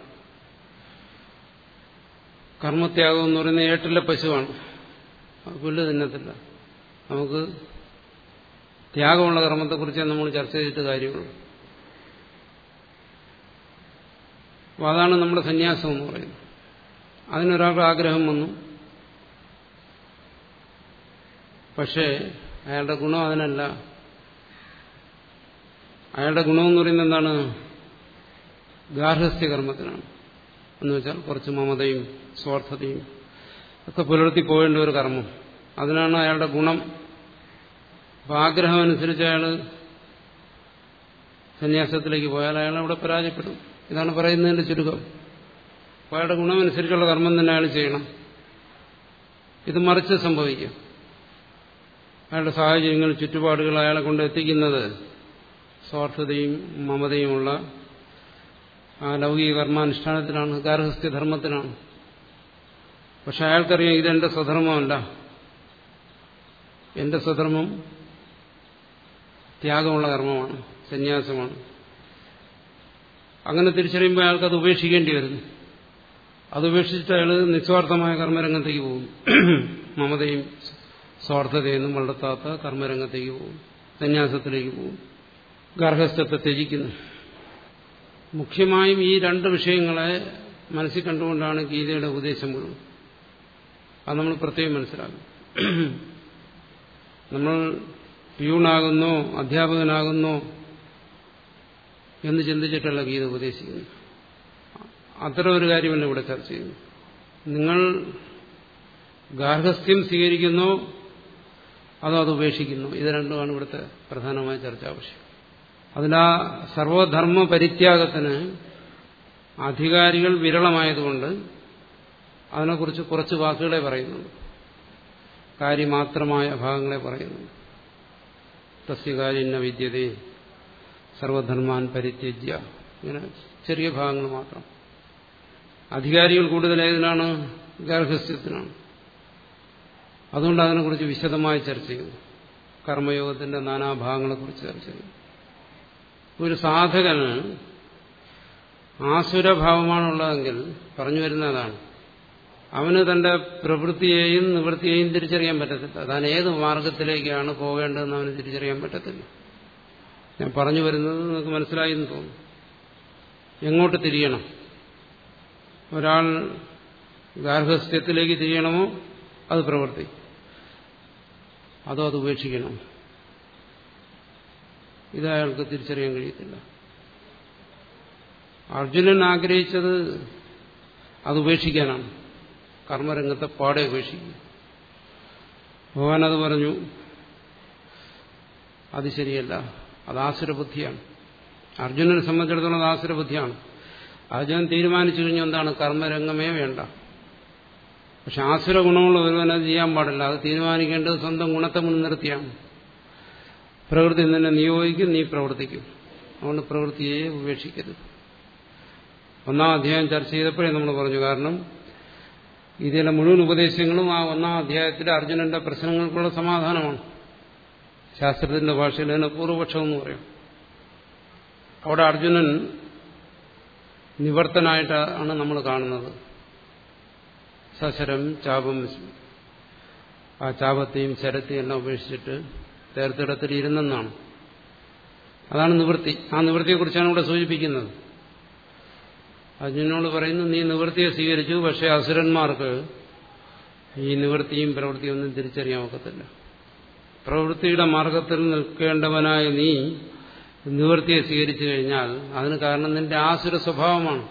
Speaker 1: കർമ്മത്യാഗം എന്ന് പറയുന്നത് ഏട്ടിലെ പശുവാണ് പുല്ല് തിന്നത്തില്ല നമുക്ക് ത്യാഗമുള്ള കർമ്മത്തെക്കുറിച്ച് നമ്മൾ ചർച്ച ചെയ്തിട്ട് കാര്യമുള്ളൂ അപ്പോൾ അതാണ് നമ്മുടെ സന്യാസം എന്ന് പറയുന്നത് അതിനൊരാൾക്ക് ആഗ്രഹം വന്നു പക്ഷേ അയാളുടെ ഗുണം അതിനല്ല അയാളുടെ ഗുണമെന്ന് പറയുന്നത് എന്താണ് ഗാർഹസ്ഥ്യ കർമ്മത്തിനാണ് എന്ന് വെച്ചാൽ കുറച്ച് മമതയും സ്വാർത്ഥതയും ഒക്കെ പുലർത്തി പോകേണ്ട ഒരു കർമ്മം അതിനാണ് അയാളുടെ ഗുണം അപ്പം ആഗ്രഹം അനുസരിച്ച് അയാൾ സന്യാസത്തിലേക്ക് പോയാൽ അയാൾ അവിടെ പരാജയപ്പെടും ഇതാണ് പറയുന്നതിന്റെ ചുരുക്കം അപ്പോൾ അയാളുടെ ഗുണമനുസരിച്ചുള്ള കർമ്മം തന്നെ അയാൾ ചെയ്യണം ഇത് മറിച്ച് സംഭവിക്കും അയാളുടെ സാഹചര്യങ്ങൾ ചുറ്റുപാടുകൾ അയാളെ കൊണ്ട് എത്തിക്കുന്നത് സ്വാർത്ഥതയും മമതയുമുള്ള ആ ലൗകിക കർമാനുഷ്ഠാനത്തിനാണ് ഗാർഹസ്ഥ്യ ധർമ്മത്തിനാണ് പക്ഷെ അയാൾക്കറിയാം ഇതെന്റെ സ്വധർമ്മമല്ല എന്റെ സ്വധർമ്മം ത്യാഗമുള്ള കർമ്മമാണ് സന്യാസമാണ് അങ്ങനെ തിരിച്ചറിയുമ്പോൾ അയാൾക്ക് അത് ഉപേക്ഷിക്കേണ്ടി വരുന്നു അത് ഉപേക്ഷിച്ചിട്ട് അയാൾ നിസ്വാർത്ഥമായ കർമ്മരംഗത്തേക്ക് പോകും മമതയും സ്വാർത്ഥതയൊന്നും വളർത്താത്ത കർമ്മരംഗത്തേക്ക് പോകും സന്യാസത്തിലേക്ക് പോകും ഗർഭസ്ഥത്തെ ത്യജിക്കുന്നു മുഖ്യമായും ഈ രണ്ട് വിഷയങ്ങളെ മനസ്സിൽ കണ്ടുകൊണ്ടാണ് ഗീതയുടെ ഉപദേശം മുഴുവൻ അത് നമ്മൾ പ്രത്യേകം മനസ്സിലാക്കും നമ്മൾ പ്യൂണാകുന്നോ അധ്യാപകനാകുന്നോ എന്ന് ചിന്തിച്ചിട്ടല്ല ഗീത ഉപദേശിക്കുന്നത് അത്തരം ഒരു കാര്യമല്ല ഇവിടെ ചർച്ച ചെയ്യുന്നു നിങ്ങൾ ഗാർഹസ്ഥ്യം സ്വീകരിക്കുന്നോ അതോ അത് ഉപേക്ഷിക്കുന്നു ഇത് രണ്ടുമാണ് ഇവിടുത്തെ പ്രധാനമായ ചർച്ചാ വിഷയം അതിലാ സർവധർമ്മ പരിത്യാഗത്തിന് അധികാരികൾ വിരളമായതുകൊണ്ട് അതിനെക്കുറിച്ച് കുറച്ച് വാക്കുകളെ പറയുന്നുള്ളൂ കാര്യമാത്രമായ ഭാഗങ്ങളെ പറയുന്നുള്ളൂ തസ്യകാര്യന്ന വിദ്യതേ സർവധർമാൻ പരിത്യജ്യ ഇങ്ങനെ ചെറിയ ഭാഗങ്ങൾ മാത്രം അധികാരികൾ കൂടുതലേതിനാണ് ഗാർഹസ്ഥ്യത്തിനാണ് അതുകൊണ്ട് അതിനെക്കുറിച്ച് വിശദമായി ചർച്ച ചെയ്യുന്നു കർമ്മയോഗത്തിന്റെ നാനാഭാഗങ്ങളെക്കുറിച്ച് ചർച്ച ചെയ്യുന്നു ഒരു സാധകന് ആസുരഭാവമാണുള്ളതെങ്കിൽ പറഞ്ഞു വരുന്നതാണ് അവന് തന്റെ പ്രവൃത്തിയെയും നിവൃത്തിയെയും തിരിച്ചറിയാൻ പറ്റത്തില്ല താൻ ഏത് മാർഗത്തിലേക്കാണ് പോകേണ്ടതെന്ന് അവന് തിരിച്ചറിയാൻ പറ്റത്തില്ല ഞാൻ പറഞ്ഞു വരുന്നത് നിങ്ങൾക്ക് മനസ്സിലായി എന്ന് തോന്നുന്നു എങ്ങോട്ട് തിരിയണം ഒരാൾ ഗാർഹസ്ഥ്യത്തിലേക്ക് തിരിയണമോ അത് പ്രവൃത്തി അതോ അത് ഉപേക്ഷിക്കണം ഇത് അയാൾക്ക് തിരിച്ചറിയാൻ കഴിയത്തില്ല അർജുനൻ ആഗ്രഹിച്ചത് അത് ഉപേക്ഷിക്കാനാണ് കർമ്മരംഗത്തെ പാടെ ഉപേക്ഷിക്കുക ഭഗവാൻ അത് പറഞ്ഞു അത് ശരിയല്ല അത് ആസുരബുദ്ധിയാണ് അർജുനനെ സംബന്ധിച്ചിടത്തോളം അത് ആസുരബുദ്ധിയാണ് അർജുനൻ തീരുമാനിച്ചു കഴിഞ്ഞു എന്താണ് കർമ്മരംഗമേ വേണ്ട പക്ഷെ ആസുര ഗുണമുള്ള ഒരുവൻ അത് ചെയ്യാൻ പാടില്ല അത് തീരുമാനിക്കേണ്ടത് സ്വന്തം ഗുണത്തെ മുൻനിർത്തിയാണ് പ്രകൃതി നിന്നെ നിയോഗിക്കും നീ പ്രവർത്തിക്കും അതുകൊണ്ട് പ്രവൃത്തിയെ ഉപേക്ഷിക്കരുത് ഒന്നാം അധ്യായം ചർച്ച ചെയ്തപ്പോഴേ നമ്മൾ പറഞ്ഞു കാരണം ഇതിലെ മുഴുവൻ ഉപദേശങ്ങളും ആ ഒന്നാം അധ്യായത്തിലെ അർജുനന്റെ പ്രശ്നങ്ങൾക്കുള്ള സമാധാനമാണ് ശാസ്ത്രത്തിന്റെ ഭാഷയിൽ അതിനെ പൂർവപക്ഷം എന്ന് പറയും അവിടെ അർജുനൻ നിവർത്തനായിട്ടാണ് നമ്മൾ കാണുന്നത് സശരം ചാപം ആ ചാപത്തെയും ശരത്തെയും എല്ലാം ഉപേക്ഷിച്ചിട്ട് തേർത്തിടത്തിൽ ഇരുന്നെന്നാണ് അതാണ് നിവൃത്തി ആ നിവൃത്തിയെക്കുറിച്ചാണ് ഇവിടെ സൂചിപ്പിക്കുന്നത് അർജുനോട് പറയുന്നു നീ നിവൃത്തിയെ സ്വീകരിച്ചു പക്ഷെ അസുരന്മാർക്ക് ഈ നിവൃത്തിയും പ്രവൃത്തിയും ഒന്നും തിരിച്ചറിയാൻ ഒക്കത്തില്ല പ്രവൃത്തിയുടെ മാർഗത്തിൽ നിൽക്കേണ്ടവനായ നീ നിവൃത്തിയെ സ്വീകരിച്ചു കഴിഞ്ഞാൽ അതിന് കാരണം നിന്റെ ആസുര സ്വഭാവമാണ്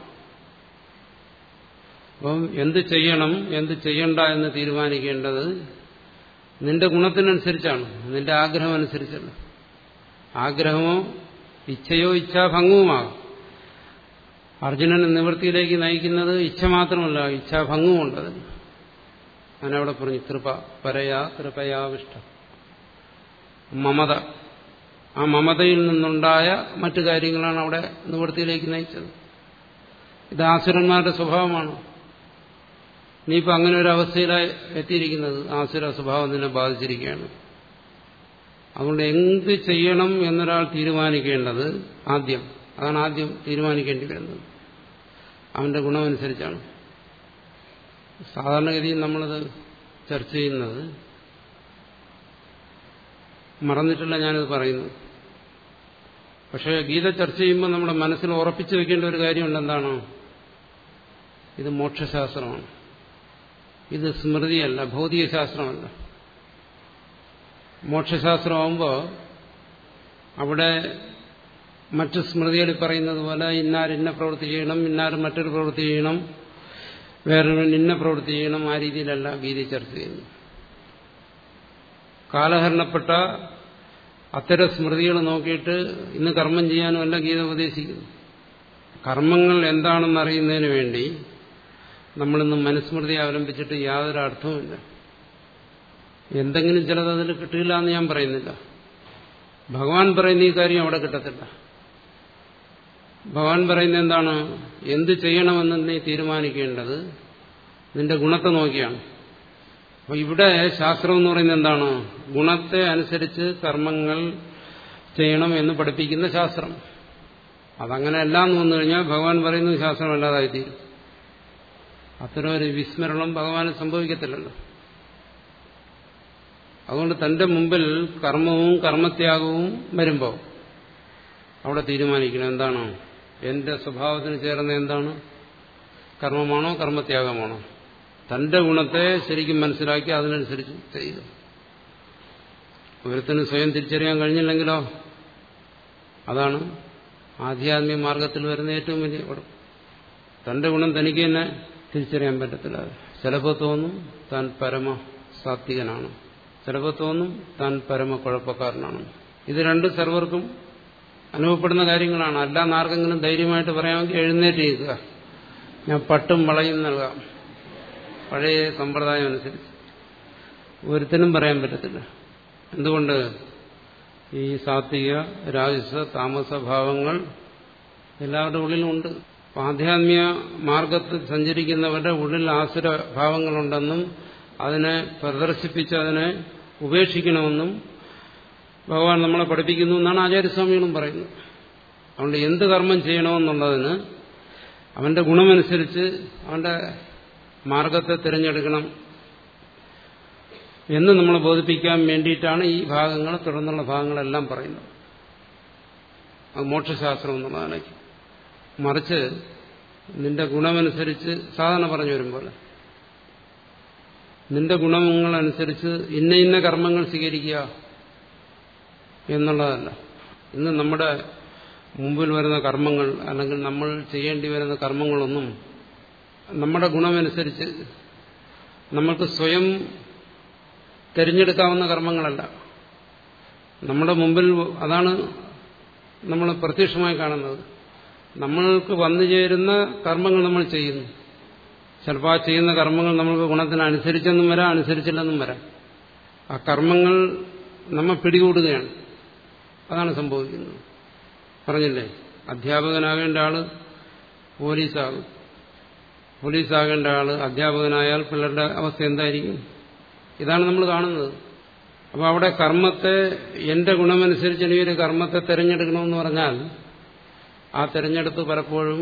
Speaker 1: അപ്പം എന്ത് ചെയ്യണം എന്ത് ചെയ്യണ്ട എന്ന് തീരുമാനിക്കേണ്ടത് നിന്റെ ഗുണത്തിനനുസരിച്ചാണ് നിന്റെ ആഗ്രഹം അനുസരിച്ചല്ല ആഗ്രഹമോ ഇച്ഛയോ ഇച്ഛാഭംഗവുമാകും അർജുനനെ നിവൃത്തിയിലേക്ക് നയിക്കുന്നത് ഇച്ഛ മാത്രമല്ല ഇച്ഛാഭംഗവുമുണ്ട് അതിന് ഞാനവിടെ പറഞ്ഞു കൃപ പരയാ കൃപയാവിഷ്ട മമത ആ മമതയിൽ നിന്നുണ്ടായ മറ്റു കാര്യങ്ങളാണ് അവിടെ നിവൃത്തിയിലേക്ക് നയിച്ചത് ഇത് ആസുരന്മാരുടെ സ്വഭാവമാണ് നീയിപ്പോൾ അങ്ങനെ ഒരു അവസ്ഥയിലായി എത്തിയിരിക്കുന്നത് ആസുര സ്വഭാവം നിന്നെ ബാധിച്ചിരിക്കുകയാണ് അതുകൊണ്ട് എന്ത് ചെയ്യണം എന്നൊരാൾ തീരുമാനിക്കേണ്ടത് ആദ്യം അതാണ് ആദ്യം തീരുമാനിക്കേണ്ടി വരുന്നത് അവന്റെ ഗുണമനുസരിച്ചാണ് സാധാരണഗതിയിൽ നമ്മളത് ചർച്ച ചെയ്യുന്നത് മറന്നിട്ടില്ല ഞാനിത് പറയുന്നു പക്ഷേ ഗീത ചർച്ച ചെയ്യുമ്പോൾ നമ്മുടെ മനസ്സിൽ ഉറപ്പിച്ചു വെക്കേണ്ട ഒരു കാര്യമുണ്ട് എന്താണ് ഇത് മോക്ഷശാസ്ത്രമാണ് ഇത് സ്മൃതിയല്ല ഭൗതിക ശാസ്ത്രമല്ല മോക്ഷശാസ്ത്രമാകുമ്പോൾ അവിടെ മറ്റു സ്മൃതികളിൽ പറയുന്നത് പോലെ ഇന്നാർ ഇന്ന പ്രവൃത്തി ചെയ്യണം ഇന്നാർ മറ്റൊരു പ്രവൃത്തി ചെയ്യണം വേറൊരു ഇന്ന പ്രവൃത്തി ചെയ്യണം ആ രീതിയിലല്ല ഗീത ചർച്ച ചെയ്യുന്നു കാലഹരണപ്പെട്ട അത്തരം സ്മൃതികൾ നോക്കിയിട്ട് ഇന്ന് കർമ്മം ചെയ്യാനുമല്ല ഗീത ഉപദേശിക്കുന്നു കർമ്മങ്ങൾ എന്താണെന്ന് അറിയുന്നതിന് വേണ്ടി നമ്മളിന്ന് മനുസ്മൃതി അവലംബിച്ചിട്ട് യാതൊരു അർത്ഥവുമില്ല എന്തെങ്കിലും ചിലത് അതിൽ കിട്ടില്ല എന്ന് ഞാൻ പറയുന്നില്ല ഭഗവാൻ പറയുന്ന ഈ കാര്യം അവിടെ കിട്ടത്തില്ല ഭഗവാൻ പറയുന്നത് എന്താണ് എന്ത് ചെയ്യണമെന്ന് നീ തീരുമാനിക്കേണ്ടത് നിന്റെ ഗുണത്തെ നോക്കിയാണ് അപ്പൊ ഇവിടെ ശാസ്ത്രം എന്ന് പറയുന്നത് എന്താണ് ഗുണത്തെ അനുസരിച്ച് കർമ്മങ്ങൾ ചെയ്യണം എന്ന് പഠിപ്പിക്കുന്ന ശാസ്ത്രം അതങ്ങനെ എല്ലാം എന്ന് വന്നു കഴിഞ്ഞാൽ ഭഗവാൻ പറയുന്നത് ശാസ്ത്രമല്ലാതായി തീരും അത്തരം ഒരു വിസ്മരണം ഭഗവാന് സംഭവിക്കത്തില്ലല്ലോ അതുകൊണ്ട് തന്റെ മുമ്പിൽ കർമ്മവും കർമ്മത്യാഗവും വരുമ്പോൾ അവിടെ തീരുമാനിക്കണം എന്താണ് എന്റെ സ്വഭാവത്തിന് ചേർന്ന എന്താണ് കർമ്മമാണോ കർമ്മത്യാഗമാണോ തന്റെ ഗുണത്തെ ശരിക്കും മനസ്സിലാക്കി അതിനനുസരിച്ച് ചെയ്തു ഒരുത്തിന് സ്വയം തിരിച്ചറിയാൻ കഴിഞ്ഞില്ലെങ്കിലോ അതാണ് ആധ്യാത്മിക മാർഗത്തിൽ വരുന്ന ഏറ്റവും വലിയ കുഴപ്പം തന്റെ ഗുണം തനിക്ക് തന്നെ തിരിച്ചറിയാൻ പറ്റത്തില്ല ചിലപ്പോൾ തോന്നും താൻ പരമ സാത്വികനാണ് ചിലപ്പോൾ തോന്നും താൻ പരമ കുഴപ്പക്കാരനാണ് ഇത് രണ്ട് സർവർക്കും അനുഭവപ്പെടുന്ന കാര്യങ്ങളാണ് അല്ലാന്ന് ആർക്കെങ്കിലും ധൈര്യമായിട്ട് പറയാമെങ്കിൽ എഴുന്നേറ്റ് ചെയ്യുക ഞാൻ പട്ടും വളയും നൽകാം പഴയ സമ്പ്രദായം അനുസരിച്ച് ഒരുത്തിനും പറയാൻ പറ്റത്തില്ല എന്തുകൊണ്ട് ഈ സാത്വിക രാജസ താമസ ഭാവങ്ങൾ എല്ലാവരുടെ ഉള്ളിലുമുണ്ട് ആധ്യാത്മിക മാർഗത്തിൽ സഞ്ചരിക്കുന്നവരുടെ ഉള്ളിൽ ആസുര ഭാവങ്ങളുണ്ടെന്നും അതിനെ പ്രദർശിപ്പിച്ച് അതിനെ ഉപേക്ഷിക്കണമെന്നും ഭഗവാൻ നമ്മളെ പഠിപ്പിക്കുന്നു എന്നാണ് ആചാര്യസ്വാമികളും പറയുന്നത് അതുകൊണ്ട് എന്ത് കർമ്മം ചെയ്യണമെന്നുള്ളതിന് അവന്റെ ഗുണമനുസരിച്ച് അവന്റെ മാർഗത്തെ തിരഞ്ഞെടുക്കണം എന്ന് നമ്മളെ ബോധിപ്പിക്കാൻ വേണ്ടിയിട്ടാണ് ഈ ഭാഗങ്ങൾ തുടർന്നുള്ള ഭാഗങ്ങളെല്ലാം പറയുന്നത് അത് മോക്ഷശാസ്ത്രം എന്നുള്ളതാണ് മറിച്ച് നിന്റെ ഗുണമനുസരിച്ച് സാധാരണ പറഞ്ഞു വരുമ്പോൾ നിന്റെ ഗുണങ്ങളനുസരിച്ച് ഇന്ന ഇന്ന കർമ്മങ്ങൾ സ്വീകരിക്കുക എന്നുള്ളതല്ല ഇന്ന് നമ്മുടെ മുമ്പിൽ വരുന്ന കർമ്മങ്ങൾ അല്ലെങ്കിൽ നമ്മൾ ചെയ്യേണ്ടി വരുന്ന കർമ്മങ്ങളൊന്നും നമ്മുടെ ഗുണമനുസരിച്ച് നമ്മൾക്ക് സ്വയം തിരഞ്ഞെടുക്കാവുന്ന കർമ്മങ്ങളല്ല നമ്മുടെ മുമ്പിൽ അതാണ് നമ്മൾ പ്രത്യക്ഷമായി കാണുന്നത് നമ്മൾക്ക് വന്നു ചേരുന്ന കർമ്മങ്ങൾ നമ്മൾ ചെയ്യുന്നു ചിലപ്പോൾ ആ ചെയ്യുന്ന കർമ്മങ്ങൾ നമ്മൾക്ക് ഗുണത്തിന് അനുസരിച്ചെന്നും വരാം അനുസരിച്ചില്ലെന്നും വരാം ആ കർമ്മങ്ങൾ നമ്മെ പിടികൂടുകയാണ് അതാണ് സംഭവിക്കുന്നത് പറഞ്ഞില്ലേ അധ്യാപകനാകേണ്ട ആള് പോലീസാകും പോലീസാകേണ്ട ആള് അധ്യാപകനായാൽ പിള്ളേരുടെ അവസ്ഥ എന്തായിരിക്കും ഇതാണ് നമ്മൾ കാണുന്നത് അപ്പോൾ അവിടെ കർമ്മത്തെ എന്റെ ഗുണമനുസരിച്ച് ഇനി ഒരു കർമ്മത്തെ തിരഞ്ഞെടുക്കണമെന്ന് പറഞ്ഞാൽ ആ തിരഞ്ഞെടുപ്പ് പലപ്പോഴും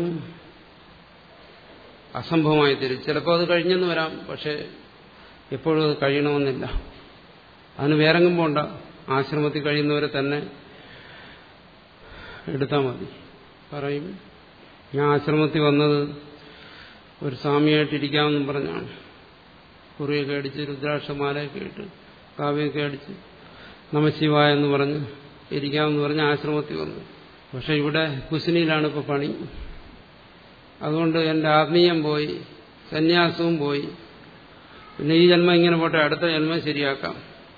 Speaker 1: അസംഭവമായി തരും ചിലപ്പോൾ അത് കഴിഞ്ഞെന്ന് വരാം പക്ഷെ എപ്പോഴും അത് കഴിയണമെന്നില്ല അതിന് വേറെങ്ങും പോണ്ട ആശ്രമത്തിൽ കഴിയുന്നവരെ തന്നെ എടുത്താൽ മതി പറയും ഞാൻ ആശ്രമത്തിൽ വന്നത് ഒരു സ്വാമിയായിട്ടിരിക്കാമെന്നും പറഞ്ഞാണ് കുറിയൊക്കെ അടിച്ച് രുദ്രാക്ഷമാലയൊക്കെ ഇട്ട് കാവ്യമൊക്കെ അടിച്ച് നമശിവായ എന്ന് പറഞ്ഞ് ഇരിക്കാമെന്ന് പറഞ്ഞ് ആശ്രമത്തിൽ വന്നു പക്ഷെ ഇവിടെ കുശിനിയിലാണ് ഇപ്പോൾ പണി അതുകൊണ്ട് എൻ്റെ ആത്മീയം പോയി സന്യാസവും പോയി പിന്നെ ഈ ജന്മം ഇങ്ങനെ പോട്ടെ അടുത്ത ജന്മം ശരിയാക്കാം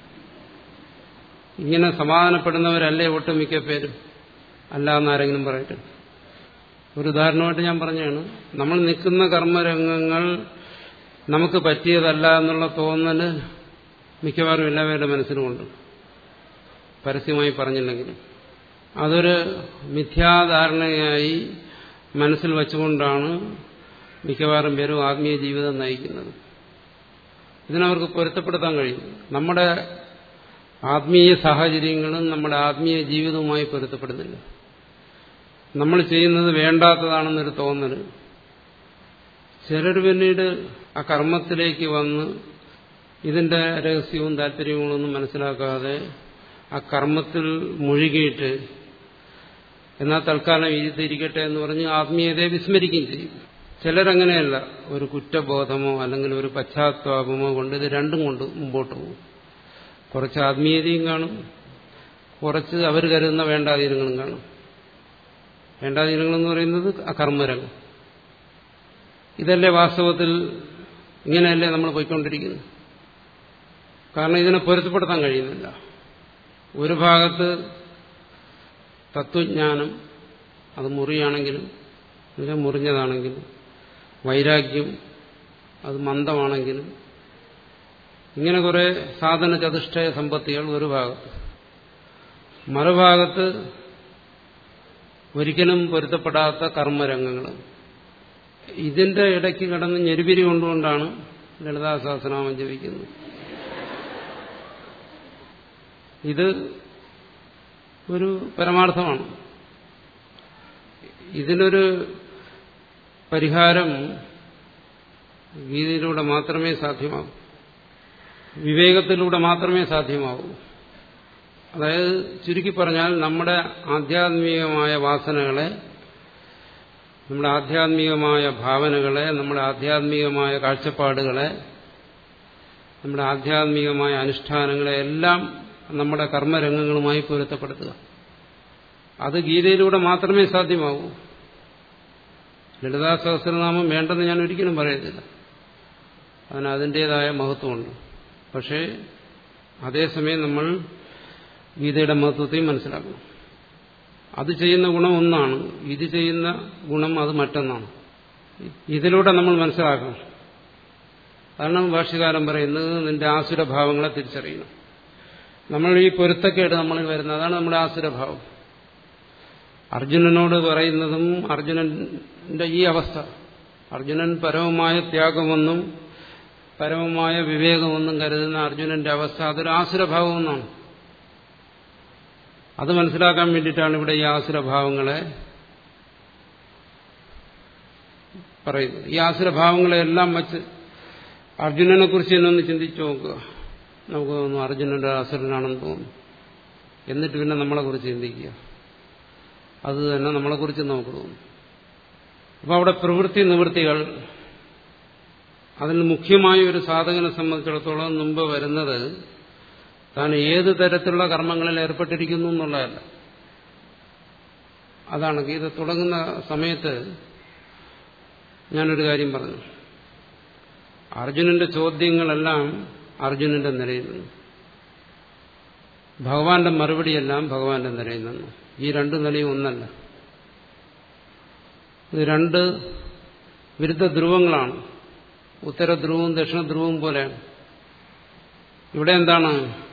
Speaker 1: ഇങ്ങനെ സമാധാനപ്പെടുന്നവരല്ലേ ഒട്ടുമിക്ക പേരും അല്ല എന്നാരെങ്കിലും പറയട്ടെ ഒരു ഉദാഹരണമായിട്ട് ഞാൻ പറഞ്ഞാണ് നമ്മൾ നിൽക്കുന്ന കർമ്മരംഗങ്ങൾ നമുക്ക് പറ്റിയതല്ല എന്നുള്ള തോന്നല് മിക്കവാറും എല്ലാവരുടെ മനസ്സിലുമുണ്ട് പരസ്യമായി പറഞ്ഞില്ലെങ്കിലും അതൊരു മിഥ്യാധാരണയായി മനസ്സിൽ വെച്ചുകൊണ്ടാണ് മിക്കവാറും പേരും ആത്മീയ ജീവിതം നയിക്കുന്നത് ഇതിനവർക്ക് പൊരുത്തപ്പെടുത്താൻ കഴിയും നമ്മുടെ ആത്മീയ സാഹചര്യങ്ങളും നമ്മുടെ ആത്മീയ ജീവിതവുമായി പൊരുത്തപ്പെടുന്നില്ല നമ്മൾ ചെയ്യുന്നത് വേണ്ടാത്തതാണെന്നൊരു തോന്നൽ ചിലർ പിന്നീട് ആ കർമ്മത്തിലേക്ക് വന്ന് ഇതിന്റെ രഹസ്യവും താല്പര്യങ്ങളൊന്നും മനസ്സിലാക്കാതെ ആ കർമ്മത്തിൽ മുഴുകിയിട്ട് എന്നാൽ തൽക്കാലം ഇരുത്തിരിക്കട്ടെ എന്ന് പറഞ്ഞ് ആത്മീയതയെ വിസ്മരിക്കുകയും ചെയ്യും ചിലരങ്ങനെയല്ല ഒരു കുറ്റബോധമോ അല്ലെങ്കിൽ ഒരു പശ്ചാത്താപമോ കൊണ്ട് ഇത് രണ്ടും കൊണ്ട് മുമ്പോട്ട് പോകും കുറച്ച് ആത്മീയതയും കാണും കുറച്ച് അവർ കരുതുന്ന വേണ്ടാധീനങ്ങളും കാണും വേണ്ടാധീനങ്ങളെന്ന് പറയുന്നത് ആ കർമ്മരംഗം ഇതല്ലേ വാസ്തവത്തിൽ ഇങ്ങനെയല്ലേ നമ്മൾ പോയിക്കൊണ്ടിരിക്കുന്നത് കാരണം ഇതിനെ പൊരുത്തപ്പെടുത്താൻ കഴിയുന്നില്ല ഒരു ഭാഗത്ത് തത്വജ്ഞാനം അത് മുറിയാണെങ്കിലും എന്നുവെച്ചാൽ മുറിഞ്ഞതാണെങ്കിലും വൈരാഗ്യം അത് മന്ദമാണെങ്കിലും ഇങ്ങനെ കുറെ സാധന ചതുഷ്ടയ സമ്പത്തികൾ ഒരു ഭാഗത്ത് മറുഭാഗത്ത് ഒരിക്കലും പൊരുത്തപ്പെടാത്ത കർമ്മരംഗങ്ങൾ ഇതിന്റെ ഇടയ്ക്ക് കിടന്ന് ഞെരുപിരി കൊണ്ടുകൊണ്ടാണ് ലളിതാ സഹസ്രനാമം ജപിക്കുന്നത് ഇത് ഒരു പരമാർത്ഥമാണ് ഇതിനൊരു പരിഹാരം ഗീതയിലൂടെ മാത്രമേ സാധ്യമാകൂ വിവേകത്തിലൂടെ മാത്രമേ സാധ്യമാകൂ അതായത് ചുരുക്കി പറഞ്ഞാൽ നമ്മുടെ ആധ്യാത്മികമായ വാസനകളെ നമ്മുടെ ആധ്യാത്മികമായ ഭാവനകളെ നമ്മുടെ ആധ്യാത്മികമായ കാഴ്ചപ്പാടുകളെ നമ്മുടെ ആധ്യാത്മികമായ അനുഷ്ഠാനങ്ങളെ എല്ലാം നമ്മുടെ കർമ്മരംഗങ്ങളുമായി പൊരുത്തപ്പെടുത്തുക അത് ഗീതയിലൂടെ മാത്രമേ സാധ്യമാകൂ ലളിതാ സഹസ്രനാമം വേണ്ടെന്ന് ഞാൻ ഒരിക്കലും പറയത്തില്ല അതിന് അതിൻ്റെതായ മഹത്വമുണ്ട് പക്ഷേ അതേസമയം നമ്മൾ ഗീതയുടെ മഹത്വത്തെയും മനസ്സിലാക്കണം അത് ചെയ്യുന്ന ഗുണം ഒന്നാണ് ഇത് ചെയ്യുന്ന ഗുണം അത് മറ്റൊന്നാണ് ഇതിലൂടെ നമ്മൾ മനസ്സിലാക്കണം കാരണം ഭാഷ്യകാലം പറയുന്നത് നിന്റെ ആസുരഭാവങ്ങളെ തിരിച്ചറിയണം നമ്മൾ ഈ പൊരുത്തക്കേട് നമ്മളിൽ വരുന്നത് അതാണ് നമ്മുടെ ആസുരഭാവം അർജുനനോട് പറയുന്നതും അർജുനന്റെ ഈ അവസ്ഥ അർജുനൻ പരമമായ ത്യാഗമെന്നും പരമമായ വിവേകമെന്നും കരുതുന്ന അർജുനന്റെ അവസ്ഥ അതൊരു ആസുരഭാവമെന്നാണ് അത് മനസ്സിലാക്കാൻ വേണ്ടിയിട്ടാണ് ഇവിടെ ഈ ആസുരഭാവങ്ങളെ പറയുന്നത് ഈ ആസുരഭാവങ്ങളെല്ലാം വച്ച് അർജുനനെ കുറിച്ച് തന്നെ ഒന്ന് ചിന്തിച്ചു നോക്കുക നമുക്ക് തോന്നുന്നു അർജുനന്റെ അസുരനാണെന്ന് തോന്നുന്നു എന്നിട്ട് പിന്നെ നമ്മളെ കുറിച്ച് ചിന്തിക്കുക അത് തന്നെ നമ്മളെ കുറിച്ച് നമുക്ക് തോന്നും അപ്പോൾ അവിടെ പ്രവൃത്തി നിവൃത്തികൾ അതിൽ മുഖ്യമായ ഒരു സാധകനെ സംബന്ധിച്ചിടത്തോളം മുമ്പ് വരുന്നത് താൻ ഏത് തരത്തിലുള്ള കർമ്മങ്ങളിൽ ഏർപ്പെട്ടിരിക്കുന്നു എന്നുള്ളതല്ല അതാണ് ഗീത തുടങ്ങുന്ന സമയത്ത് ഞാനൊരു കാര്യം പറഞ്ഞു അർജുനന്റെ ചോദ്യങ്ങളെല്ലാം അർജുനന്റെ നിലയിൽ നിന്നു ഭഗവാന്റെ മറുപടിയെല്ലാം ഭഗവാന്റെ നിലയിൽ നിന്നു ഈ രണ്ട് നിലയും ഒന്നല്ല ഇത് രണ്ട് വിരുദ്ധ ധ്രുവങ്ങളാണ് ഉത്തര ധ്രുവവും ദക്ഷിണ ധ്രുവവും പോലെയാണ് ഇവിടെ എന്താണ്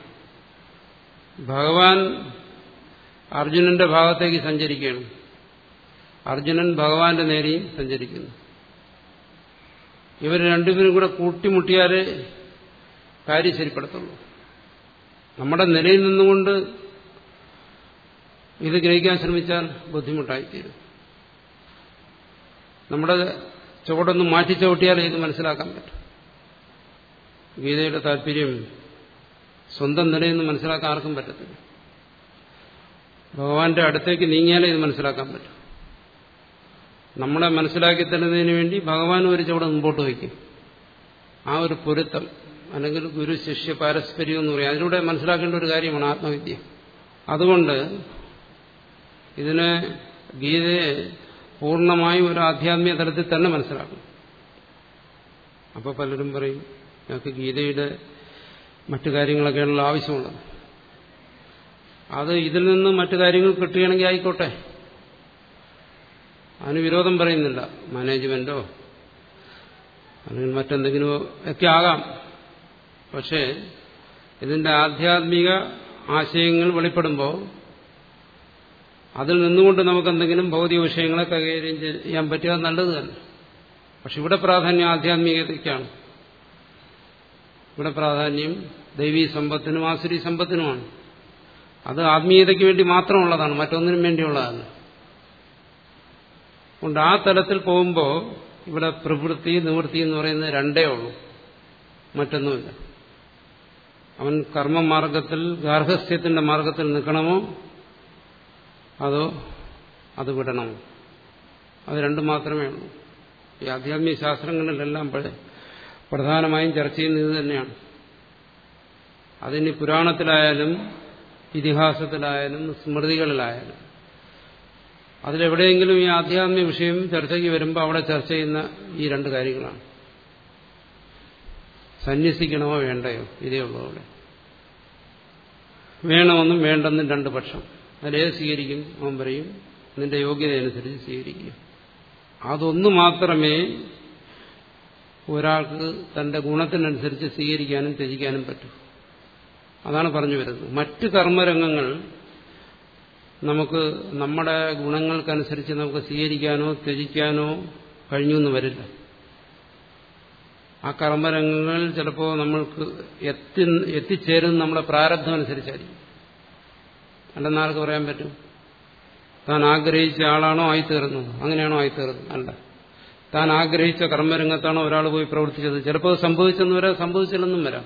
Speaker 1: ഭഗവാൻ അർജുനന്റെ ഭാഗത്തേക്ക് സഞ്ചരിക്കുകയാണ് അർജുനൻ ഭഗവാന്റെ നേരെയും സഞ്ചരിക്കുന്നു ഇവർ രണ്ടുപേരും കൂടെ കൂട്ടിമുട്ടിയാലേ കാര്യം ശരിപ്പെടുത്തുള്ളൂ നമ്മുടെ നിലയിൽ നിന്നുകൊണ്ട് ഇത് ഗ്രഹിക്കാൻ ശ്രമിച്ചാൽ ബുദ്ധിമുട്ടായിത്തീരും നമ്മുടെ ചുവടൊന്ന് മാറ്റി ചവിട്ടിയാലേ ഇത് മനസ്സിലാക്കാൻ പറ്റും ഗീതയുടെ താല്പര്യം സ്വന്തം നിലയിൽ നിന്ന് മനസ്സിലാക്കാൻ ആർക്കും പറ്റത്തില്ല ഭഗവാന്റെ അടുത്തേക്ക് നീങ്ങിയാലേ ഇത് മനസ്സിലാക്കാൻ പറ്റും നമ്മളെ മനസ്സിലാക്കി തരുന്നതിന് വേണ്ടി ഭഗവാൻ ഒരു ചുവട് മുമ്പോട്ട് വയ്ക്കും ആ ഒരു പൊരുത്തം അല്ലെങ്കിൽ ഗുരു ശിഷ്യ പാരസ്പര്യം എന്ന് പറയും അതിലൂടെ മനസ്സിലാക്കേണ്ട ഒരു കാര്യമാണ് ആത്മവിദ്യ അതുകൊണ്ട് ഇതിനെ ഗീതയെ പൂർണ്ണമായും ഒരു ആധ്യാത്മിക തലത്തിൽ തന്നെ മനസ്സിലാക്കും അപ്പോൾ പലരും പറയും ഞങ്ങൾക്ക് ഗീതയുടെ മറ്റു കാര്യങ്ങളൊക്കെയാണല്ലോ ആവശ്യമുള്ളത് അത് ഇതിൽ നിന്ന് മറ്റു കാര്യങ്ങൾ കിട്ടുകയാണെങ്കിൽ ആയിക്കോട്ടെ അതിന് വിരോധം പറയുന്നില്ല മാനേജ്മെന്റോ അല്ലെങ്കിൽ മറ്റെന്തെങ്കിലുമോ ഒക്കെ ആകാം പക്ഷേ ഇതിന്റെ ആധ്യാത്മിക ആശയങ്ങൾ വെളിപ്പെടുമ്പോൾ അതിൽ നിന്നുകൊണ്ട് നമുക്ക് എന്തെങ്കിലും ഭൗതിക വിഷയങ്ങളെ കൈകാര്യം ചെയ്യാൻ പറ്റിയാൽ നല്ലത് തന്നെ പക്ഷെ ഇവിടെ പ്രാധാന്യം ആധ്യാത്മികതയ്ക്കാണ് ഇവിടെ പ്രാധാന്യം ദൈവീ സമ്പത്തിനും ആസുരി സമ്പത്തിനുമാണ് അത് ആത്മീയതയ്ക്ക് വേണ്ടി മാത്രമുള്ളതാണ് മറ്റൊന്നിനും വേണ്ടിയുള്ളതല്ല അതുകൊണ്ട് ആ തലത്തിൽ പോകുമ്പോൾ ഇവിടെ പ്രവൃത്തി നിവൃത്തി എന്ന് പറയുന്നത് രണ്ടേ ഉള്ളൂ മറ്റൊന്നുമില്ല അവൻ കർമ്മമാർഗത്തിൽ ഗാർഹസ്ഥ്യത്തിന്റെ മാർഗത്തിൽ നിൽക്കണമോ അതോ അത് വിടണമോ അത് രണ്ടു മാത്രമേ ഉള്ളൂ ഈ ആധ്യാത്മിക ശാസ്ത്രങ്ങളിലെല്ലാം പ്രധാനമായും ചർച്ച ചെയ്യുന്നത് ഇത് തന്നെയാണ് അതിന് പുരാണത്തിലായാലും ഇതിഹാസത്തിലായാലും സ്മൃതികളിലായാലും അതിലെവിടെയെങ്കിലും ഈ ആധ്യാത്മിക വിഷയം ചർച്ചയ്ക്ക് വരുമ്പോൾ അവിടെ ചർച്ച ചെയ്യുന്ന ഈ രണ്ട് കാര്യങ്ങളാണ് സന്യസിക്കണമോ വേണ്ടയോ ഇതേ ഉള്ളൂ അവിടെ വേണമെന്നും വേണ്ടെന്നും രണ്ട് പക്ഷം അതിലേത് സ്വീകരിക്കും അവൻ പറയും നിന്റെ യോഗ്യതയനുസരിച്ച് സ്വീകരിക്കുക അതൊന്നു മാത്രമേ ഒരാൾക്ക് തന്റെ ഗുണത്തിനനുസരിച്ച് സ്വീകരിക്കാനും ത്യജിക്കാനും പറ്റൂ അതാണ് പറഞ്ഞു വരുന്നത് മറ്റ് കർമ്മരംഗങ്ങൾ നമുക്ക് നമ്മുടെ ഗുണങ്ങൾക്കനുസരിച്ച് നമുക്ക് സ്വീകരിക്കാനോ ത്യജിക്കാനോ കഴിഞ്ഞു എന്ന് വരില്ല ആ കർമ്മരംഗങ്ങൾ ചിലപ്പോൾ നമ്മൾക്ക് എത്തി എത്തിച്ചേരുന്ന നമ്മുടെ പ്രാരബ്ധം അനുസരിച്ചായിരിക്കും അല്ലെന്ന് ആർക്ക് പറയാൻ പറ്റും താൻ ആഗ്രഹിച്ച ആളാണോ ആയിത്തീർന്നത് അങ്ങനെയാണോ ആയിത്തീർന്നത് അല്ല താൻ ആഗ്രഹിച്ച കർമ്മരംഗത്താണോ ഒരാൾ പോയി പ്രവർത്തിച്ചത് ചിലപ്പോൾ സംഭവിച്ചെന്ന് വരാം സംഭവിച്ചില്ലെന്നും വരാം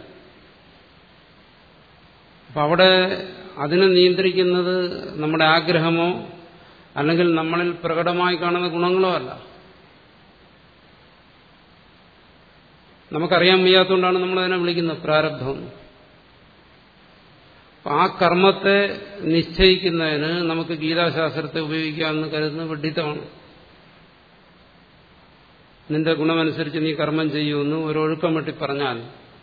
Speaker 1: അപ്പൊ അവിടെ അതിനെ നിയന്ത്രിക്കുന്നത് നമ്മുടെ ആഗ്രഹമോ അല്ലെങ്കിൽ നമ്മളിൽ പ്രകടമായി കാണുന്ന ഗുണങ്ങളോ അല്ല നമുക്കറിയാൻ വയ്യാത്തതുകൊണ്ടാണ് നമ്മളതിനെ വിളിക്കുന്നത് പ്രാരബ്ധം ആ കർമ്മത്തെ നിശ്ചയിക്കുന്നതിന് നമുക്ക് ഗീതാശാസ്ത്രത്തെ ഉപയോഗിക്കാമെന്ന് കരുതുന്നത് വിഡിത്തമാണ് നിന്റെ ഗുണമനുസരിച്ച് നീ കർമ്മം ചെയ്യുമെന്ന് ഒരു ഒഴുക്കം വെട്ടി പറഞ്ഞാൽ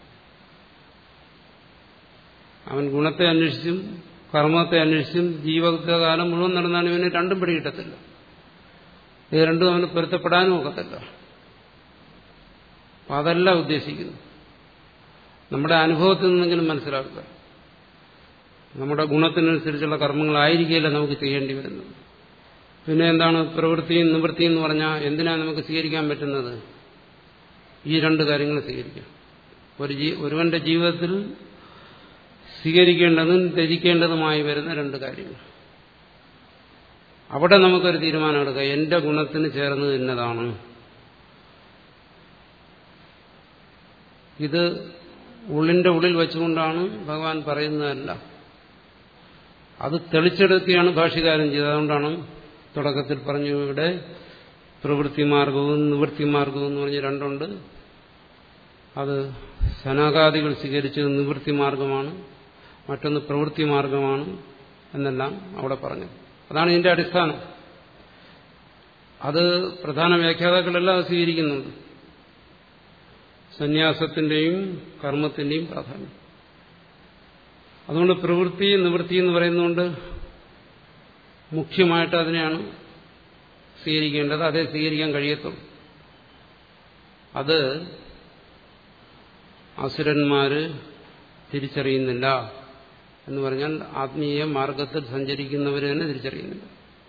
Speaker 1: അവൻ ഗുണത്തെ അന്വേഷിച്ചും കർമ്മത്തെ അന്വേഷിച്ചും ജീവിതകാലം മുഴുവൻ നടന്നാലും ഇവന് രണ്ടും പിടികിട്ടത്തില്ല ഇത് രണ്ടും അവന് പൊരുത്തപ്പെടാനും ഒക്കത്തില്ല അപ്പം അതല്ല ഉദ്ദേശിക്കുന്നു നമ്മുടെ അനുഭവത്തിൽ നിന്നെങ്കിലും മനസ്സിലാക്കുക നമ്മുടെ ഗുണത്തിനനുസരിച്ചുള്ള കർമ്മങ്ങളായിരിക്കില്ല നമുക്ക് ചെയ്യേണ്ടി വരുന്നത് പിന്നെ എന്താണ് പ്രവൃത്തിയും നിവൃത്തിയും എന്ന് പറഞ്ഞാൽ എന്തിനാണ് നമുക്ക് സ്വീകരിക്കാൻ പറ്റുന്നത് ഈ രണ്ട് കാര്യങ്ങൾ സ്വീകരിക്കാം ഒരു ഒരുവന്റെ ജീവിതത്തിൽ സ്വീകരിക്കേണ്ടതും ത്യജിക്കേണ്ടതുമായി വരുന്ന രണ്ട് കാര്യങ്ങൾ അവിടെ നമുക്കൊരു തീരുമാനം എടുക്കാം എന്റെ ഗുണത്തിന് ചേർന്നത് ഇന്നതാണ് ഇത് ഉള്ളിന്റെ ഉള്ളിൽ വെച്ചുകൊണ്ടാണ് ഭഗവാൻ പറയുന്നതല്ല അത് തെളിച്ചെടുക്കുകയാണ് ഭാഷ്യകാരൻ ചെയ്തത് അതുകൊണ്ടാണ് തുടക്കത്തിൽ പറഞ്ഞു ഇവിടെ പ്രവൃത്തി മാർഗവും നിവൃത്തി മാർഗവും എന്ന് പറഞ്ഞ് രണ്ടുണ്ട് അത് ശനാകാദികൾ സ്വീകരിച്ചത് നിവൃത്തി മാർഗമാണ് മറ്റൊന്ന് പ്രവൃത്തി മാർഗമാണ് എന്നെല്ലാം അവിടെ പറഞ്ഞു അതാണ് ഇതിന്റെ അടിസ്ഥാനം അത് പ്രധാന വ്യാഖ്യാതാക്കളെല്ലാം അത് സ്വീകരിക്കുന്നുണ്ട് സന്യാസത്തിന്റെയും കർമ്മത്തിന്റെയും പ്രാധാന്യം അതുകൊണ്ട് പ്രവൃത്തി നിവൃത്തി എന്ന് പറയുന്നതുകൊണ്ട് മുഖ്യമായിട്ട് അതിനെയാണ് സ്വീകരിക്കേണ്ടത് അതേ സ്വീകരിക്കാൻ കഴിയത്തുള്ളൂ അത് അസുരന്മാര് തിരിച്ചറിയുന്നില്ല എന്ന് പറഞ്ഞാൽ ആത്മീയ മാർഗത്തിൽ സഞ്ചരിക്കുന്നവർ തന്നെ തിരിച്ചറിയുന്നില്ല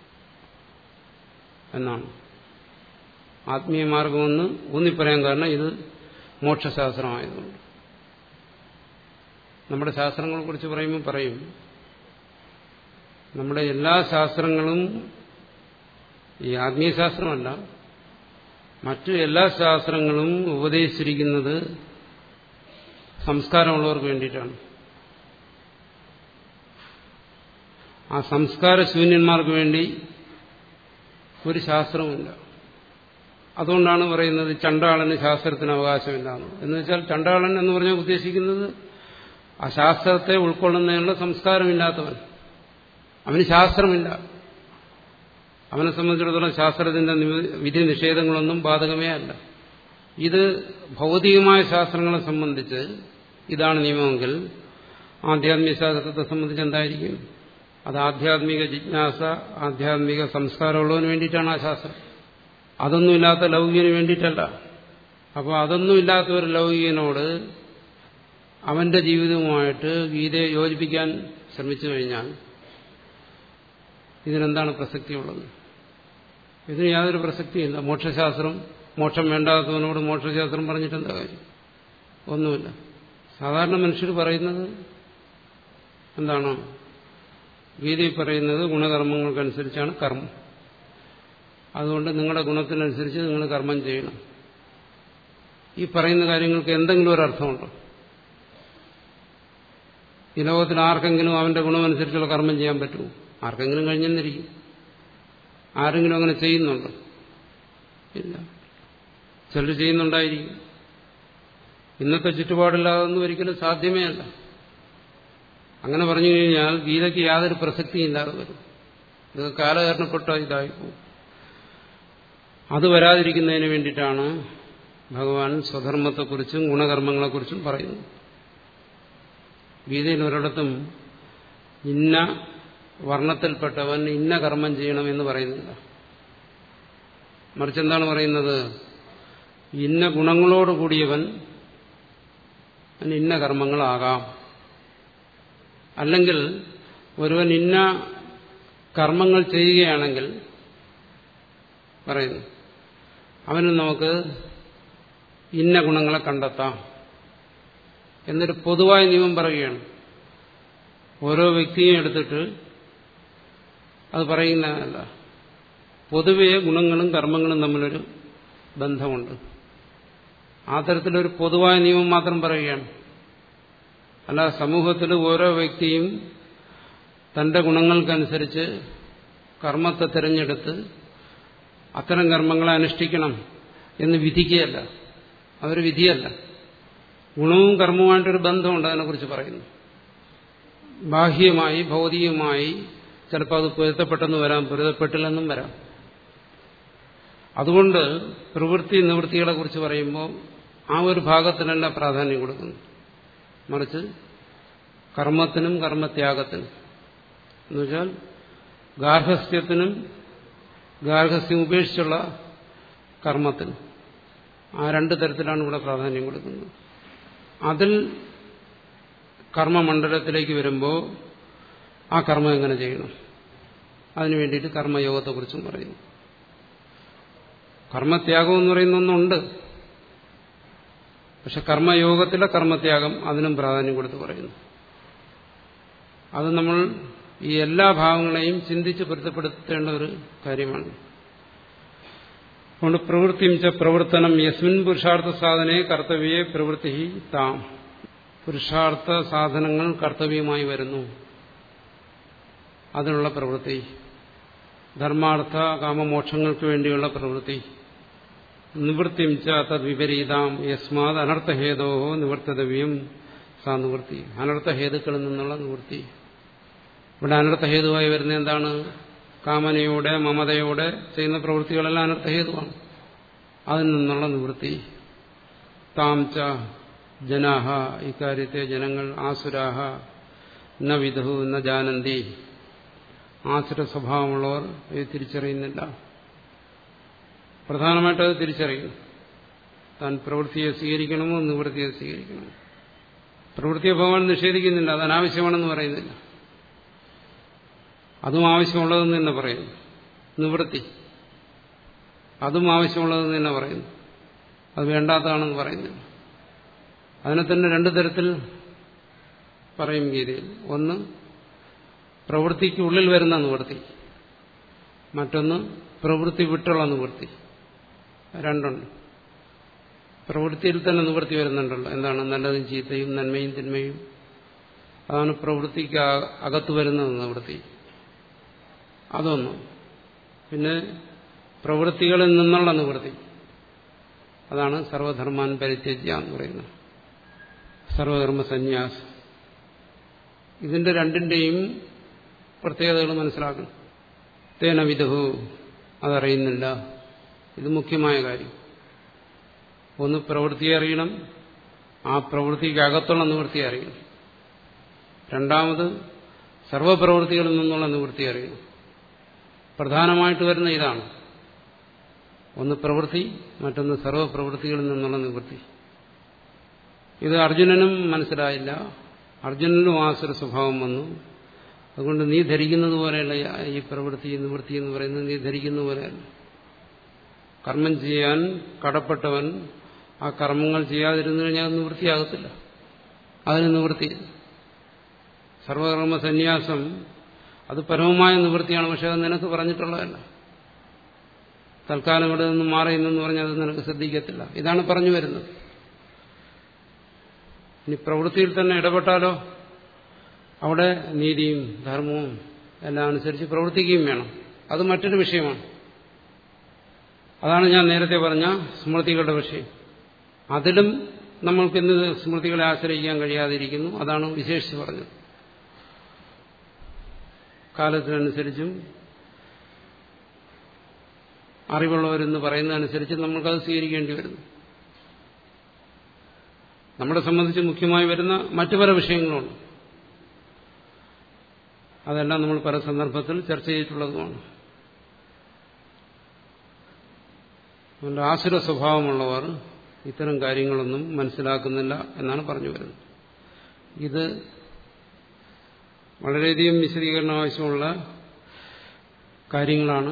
Speaker 1: എന്നാണ് ആത്മീയ മാർഗമെന്ന് ഊന്നിപ്പറയാൻ കാരണം ഇത് മോക്ഷശാസ്ത്രമായതുകൊണ്ട് നമ്മുടെ ശാസ്ത്രങ്ങളെ കുറിച്ച് പറയുമ്പോൾ പറയും നമ്മുടെ എല്ലാ ശാസ്ത്രങ്ങളും ഈ ആത്മീയശാസ്ത്രമല്ല മറ്റു എല്ലാ ശാസ്ത്രങ്ങളും ഉപദേശിച്ചിരിക്കുന്നത് സംസ്കാരമുള്ളവർക്ക് വേണ്ടിയിട്ടാണ് ആ സംസ്കാര ശൂന്യന്മാർക്ക് വേണ്ടി ഒരു ശാസ്ത്രവുമില്ല അതുകൊണ്ടാണ് പറയുന്നത് ചണ്ടാളന് ശാസ്ത്രത്തിന് അവകാശമില്ലാന്ന് എന്ന് വെച്ചാൽ ചണ്ടാളൻ എന്ന് പറഞ്ഞാൽ ഉദ്ദേശിക്കുന്നത് ആ ശാസ്ത്രത്തെ ഉൾക്കൊള്ളുന്നതിനുള്ള സംസ്കാരമില്ലാത്തവൻ അവന് ശാസ്ത്രമില്ല അവനെ സംബന്ധിച്ചിടത്തോളം ശാസ്ത്രത്തിന്റെ വിധി നിഷേധങ്ങളൊന്നും ബാധകമേ അല്ല ഇത് ഭൗതികമായ ശാസ്ത്രങ്ങളെ സംബന്ധിച്ച് ഇതാണ് നിയമമെങ്കിൽ ആധ്യാത്മിക ശാസ്ത്രത്തെ സംബന്ധിച്ച് എന്തായിരിക്കും അത് ആധ്യാത്മിക ജിജ്ഞാസ ആധ്യാത്മിക സംസ്കാരമുള്ളവന് വേണ്ടിയിട്ടാണ് ആ ശാസ്ത്രം അതൊന്നുമില്ലാത്ത ലൗകികന് വേണ്ടിയിട്ടല്ല അപ്പോൾ അതൊന്നുമില്ലാത്ത ഒരു ലൗകികനോട് അവന്റെ ജീവിതവുമായിട്ട് ഗീതയെ യോജിപ്പിക്കാൻ ശ്രമിച്ചു കഴിഞ്ഞാൽ ഇതിനെന്താണ് പ്രസക്തിയുള്ളത് ഇതിന് യാതൊരു പ്രസക്തിയില്ല മോക്ഷശാസ്ത്രം മോക്ഷം വേണ്ടാത്തവനോട് മോക്ഷശാസ്ത്രം പറഞ്ഞിട്ട് എന്താ കാര്യം ഒന്നുമില്ല സാധാരണ മനുഷ്യർ പറയുന്നത് എന്താണ് ഗീതയിൽ പറയുന്നത് ഗുണകർമ്മങ്ങൾക്കനുസരിച്ചാണ് കർമ്മം അതുകൊണ്ട് നിങ്ങളുടെ ഗുണത്തിനനുസരിച്ച് നിങ്ങൾ കർമ്മം ചെയ്യണം ഈ പറയുന്ന കാര്യങ്ങൾക്ക് എന്തെങ്കിലും ഒരു അർത്ഥമുണ്ടോ ഈ ലോകത്തിൽ ആർക്കെങ്കിലും അവന്റെ ഗുണമനുസരിച്ചുള്ള കർമ്മം ചെയ്യാൻ പറ്റുമോ ആർക്കെങ്കിലും കഴിഞ്ഞെന്നിരിക്കും ആരെങ്കിലും അങ്ങനെ ചെയ്യുന്നുണ്ടോ ഇല്ല ചിലർ ചെയ്യുന്നുണ്ടായിരിക്കും ഇന്നത്തെ ചുറ്റുപാടില്ലാതൊന്നും ഒരിക്കലും സാധ്യമേ അല്ല അങ്ങനെ പറഞ്ഞു കഴിഞ്ഞാൽ ഗീതയ്ക്ക് യാതൊരു പ്രസക്തിയില്ലാതെ വരും ഇത് കാലഹരണപ്പെട്ട ഇതായിപ്പോ അത് വരാതിരിക്കുന്നതിന് വേണ്ടിയിട്ടാണ് ഭഗവാൻ സ്വധർമ്മത്തെക്കുറിച്ചും ഗുണകർമ്മങ്ങളെക്കുറിച്ചും പറയുന്നത് ഗീതയിൽ ഒരിടത്തും ഇന്ന വർണ്ണത്തിൽപ്പെട്ടവൻ ഇന്ന കർമ്മം ചെയ്യണമെന്ന് പറയുന്നില്ല മറിച്ച് എന്താണ് പറയുന്നത് ഇന്ന ഗുണങ്ങളോട് കൂടിയവൻ ഇന്ന കർമ്മങ്ങളാകാം അല്ലെങ്കിൽ ഒരുവൻ ഇന്ന കർമ്മങ്ങൾ ചെയ്യുകയാണെങ്കിൽ പറയുന്നു അവന് നമുക്ക് ഇന്ന ഗുണങ്ങളെ കണ്ടെത്താം എന്നൊരു പൊതുവായ നിയമം പറയുകയാണ് ഓരോ വ്യക്തിയും എടുത്തിട്ട് അത് പറയുന്നതല്ല പൊതുവെ ഗുണങ്ങളും കർമ്മങ്ങളും തമ്മിലൊരു ബന്ധമുണ്ട് ആ തരത്തിലൊരു പൊതുവായ നിയമം മാത്രം പറയുകയാണ് അല്ല സമൂഹത്തിൽ ഓരോ വ്യക്തിയും തന്റെ ഗുണങ്ങൾക്കനുസരിച്ച് കർമ്മത്തെ തിരഞ്ഞെടുത്ത് അത്തരം കർമ്മങ്ങളെ അനുഷ്ഠിക്കണം എന്ന് വിധിക്കുകയല്ല അതൊരു വിധിയല്ല ഗുണവും കർമ്മവുമായിട്ടൊരു ബന്ധമുണ്ട് അതിനെക്കുറിച്ച് പറയുന്നു ബാഹ്യമായി ഭൗതികമായി ചിലപ്പോൾ അത് പൊരുത്തപ്പെട്ടെന്ന് വരാം പൊരുത്തപ്പെട്ടില്ലെന്നും വരാം അതുകൊണ്ട് പ്രവൃത്തി നിവൃത്തികളെ കുറിച്ച് പറയുമ്പോൾ ആ ഒരു ഭാഗത്തിനല്ല പ്രാധാന്യം കൊടുക്കുന്നു മറിച്ച് കർമ്മത്തിനും കർമ്മത്യാഗത്തിനും എന്നുവെച്ചാൽ ഗാർഹസ്ഥ്യത്തിനും ഗാർഹസ്ഥ്യം ഉപേക്ഷിച്ചുള്ള കർമ്മത്തിനും ആ രണ്ട് തരത്തിലാണ് ഇവിടെ പ്രാധാന്യം കൊടുക്കുന്നത് അതിൽ കർമ്മമണ്ഡലത്തിലേക്ക് വരുമ്പോൾ ആ കർമ്മം എങ്ങനെ ചെയ്യണം അതിനു വേണ്ടിയിട്ട് കർമ്മയോഗത്തെക്കുറിച്ചും പറയുന്നു കർമ്മത്യാഗം എന്ന് പറയുന്ന ഒന്നുണ്ട് പക്ഷെ കർമ്മയോഗത്തിലെ കർമ്മത്യാഗം അതിനും പ്രാധാന്യം കൊടുത്ത് പറയുന്നു അത് നമ്മൾ ഈ എല്ലാ ഭാഗങ്ങളെയും ചിന്തിച്ച് പൊരുത്തപ്പെടുത്തേണ്ട ഒരു കാര്യമാണ് അതുകൊണ്ട് പ്രവൃത്തി പ്രവർത്തനം യസ്മിൻ പുരുഷാർത്ഥ സാധനയെ കർത്തവ്യേ പ്രവൃത്തി താം പുരുഷാർത്ഥ സാധനങ്ങൾ കർത്തവ്യമായി വരുന്നു അതിനുള്ള പ്രവൃത്തി ധർമാർത്ഥ കാമമോക്ഷങ്ങൾക്ക് വേണ്ടിയുള്ള പ്രവൃത്തി നിവൃത്തിം ച തദ്വിപരീതാം യസ്മാത് അനർത്ഥഹേതോ നിവർത്തതവ്യം സാ നിവൃത്തി അനർത്ഥഹേതുക്കളിൽ നിന്നുള്ള നിവൃത്തി ഇവിടെ അനർത്ഥഹേതുവായി വരുന്ന എന്താണ് കാമനയോടെ മമതയോടെ ചെയ്യുന്ന പ്രവൃത്തികളെല്ലാം അനർത്ഥഹേതുവാണ് അതിൽ നിന്നുള്ള നിവൃത്തി താം ച ജനാഹ ഇക്കാര്യത്തെ ജനങ്ങൾ ആസുരാഹ ന വിധു ന ജാനന്തി ആസുര സ്വഭാവമുള്ളവർ ഇത് തിരിച്ചറിയുന്നില്ല പ്രധാനമായിട്ട് അത് തിരിച്ചറിയുന്നു താൻ പ്രവൃത്തിയെ സ്വീകരിക്കണമോ നിവൃത്തിയെ സ്വീകരിക്കണമോ പ്രവൃത്തിയെ ഭഗവാൻ നിഷേധിക്കുന്നില്ല അത് അനാവശ്യമാണെന്ന് പറയുന്നില്ല അതും ആവശ്യമുള്ളതെന്ന് തന്നെ പറയുന്നു നിവൃത്തി അതും ആവശ്യമുള്ളതെന്ന് തന്നെ പറയുന്നു അത് വേണ്ടാത്തതാണെന്ന് പറയുന്നില്ല അതിനെ തന്നെ രണ്ടു തരത്തിൽ പറയും ഗീതയിൽ ഒന്ന് പ്രവൃത്തിക്കുള്ളിൽ വരുന്ന നിവൃത്തി മറ്റൊന്ന് പ്രവൃത്തി വിട്ടുള്ള നിവൃത്തി രണ്ടുണ്ട് പ്രവൃത്തിയിൽ തന്നെ നിവൃത്തി വരുന്നുണ്ടല്ലോ എന്താണ് നല്ലതും ചീത്തയും നന്മയും തിന്മയും അതാണ് പ്രവൃത്തിക്ക് അകത്ത് വരുന്നത് നിവൃത്തി അതൊന്ന് പിന്നെ പ്രവൃത്തികളിൽ നിന്നുള്ള നിവൃത്തി അതാണ് സർവധർമാൻ പരിത്യജ്യ എന്ന് പറയുന്നത് സർവധർമ്മ സന്യാസം ഇതിന്റെ രണ്ടിന്റെയും പ്രത്യേകതകൾ മനസ്സിലാക്കണം തേന വിധു അതറിയുന്നില്ല ഇത് മുഖ്യമായ കാര്യം ഒന്ന് പ്രവൃത്തിയെ അറിയണം ആ പ്രവൃത്തിക്ക് അകത്തുള്ള നിവൃത്തി അറിയണം രണ്ടാമത് സർവപ്രവൃത്തികളിൽ നിന്നുള്ള നിവൃത്തി അറിയണം പ്രധാനമായിട്ട് വരുന്ന ഇതാണ് ഒന്ന് പ്രവൃത്തി മറ്റൊന്ന് സർവപ്രവൃത്തികളിൽ നിന്നുള്ള നിവൃത്തി ഇത് അർജുനനും മനസ്സിലായില്ല അർജുനനും ആസുര സ്വഭാവം വന്നു അതുകൊണ്ട് നീ ധരിക്കുന്നത് പോലെയല്ല ഈ പ്രവൃത്തി നിവൃത്തി എന്ന് പറയുന്നത് നീ ധരിക്കുന്ന പോലെയല്ല കർമ്മം ചെയ്യാൻ കടപ്പെട്ടവൻ ആ കർമ്മങ്ങൾ ചെയ്യാതിരുന്നു കഴിഞ്ഞാൽ നിവൃത്തിയാകത്തില്ല അതിന് നിവൃത്തി സർവകർമ്മ സന്യാസം അത് പരമമായ നിവൃത്തിയാണ് പക്ഷെ അത് നിനക്ക് പറഞ്ഞിട്ടുള്ളതല്ല തൽക്കാലം ഇവിടെ നിന്ന് മാറി എന്നു പറഞ്ഞാൽ അത് നിനക്ക് ശ്രദ്ധിക്കത്തില്ല ഇതാണ് പറഞ്ഞു വരുന്നത് ഇനി പ്രവൃത്തിയിൽ തന്നെ ഇടപെട്ടാലോ അവിടെ നീതിയും ധർമ്മവും എല്ലാം അനുസരിച്ച് പ്രവർത്തിക്കുകയും വേണം അത് മറ്റൊരു വിഷയമാണ് അതാണ് ഞാൻ നേരത്തെ പറഞ്ഞ സ്മൃതികളുടെ വിഷയം അതിലും നമ്മൾക്ക് ഇന്ന് സ്മൃതികളെ ആശ്രയിക്കാൻ കഴിയാതിരിക്കുന്നു അതാണ് വിശേഷിച്ച് പറഞ്ഞത് കാലത്തിനനുസരിച്ചും അറിവുള്ളവരെന്ന് പറയുന്നതനുസരിച്ച് നമ്മൾക്കത് സ്വീകരിക്കേണ്ടി വരുന്നു നമ്മളെ സംബന്ധിച്ച് മുഖ്യമായി വരുന്ന മറ്റു പല വിഷയങ്ങളുണ്ട് അതെല്ലാം നമ്മൾ പല സന്ദർഭത്തിൽ ചർച്ച ചെയ്തിട്ടുള്ളതുമാണ് അതുകൊണ്ട് ആസുര സ്വഭാവമുള്ളവർ ഇത്തരം കാര്യങ്ങളൊന്നും മനസ്സിലാക്കുന്നില്ല എന്നാണ് പറഞ്ഞു വരുന്നത് ഇത് വളരെയധികം വിശദീകരണം ആവശ്യമുള്ള കാര്യങ്ങളാണ്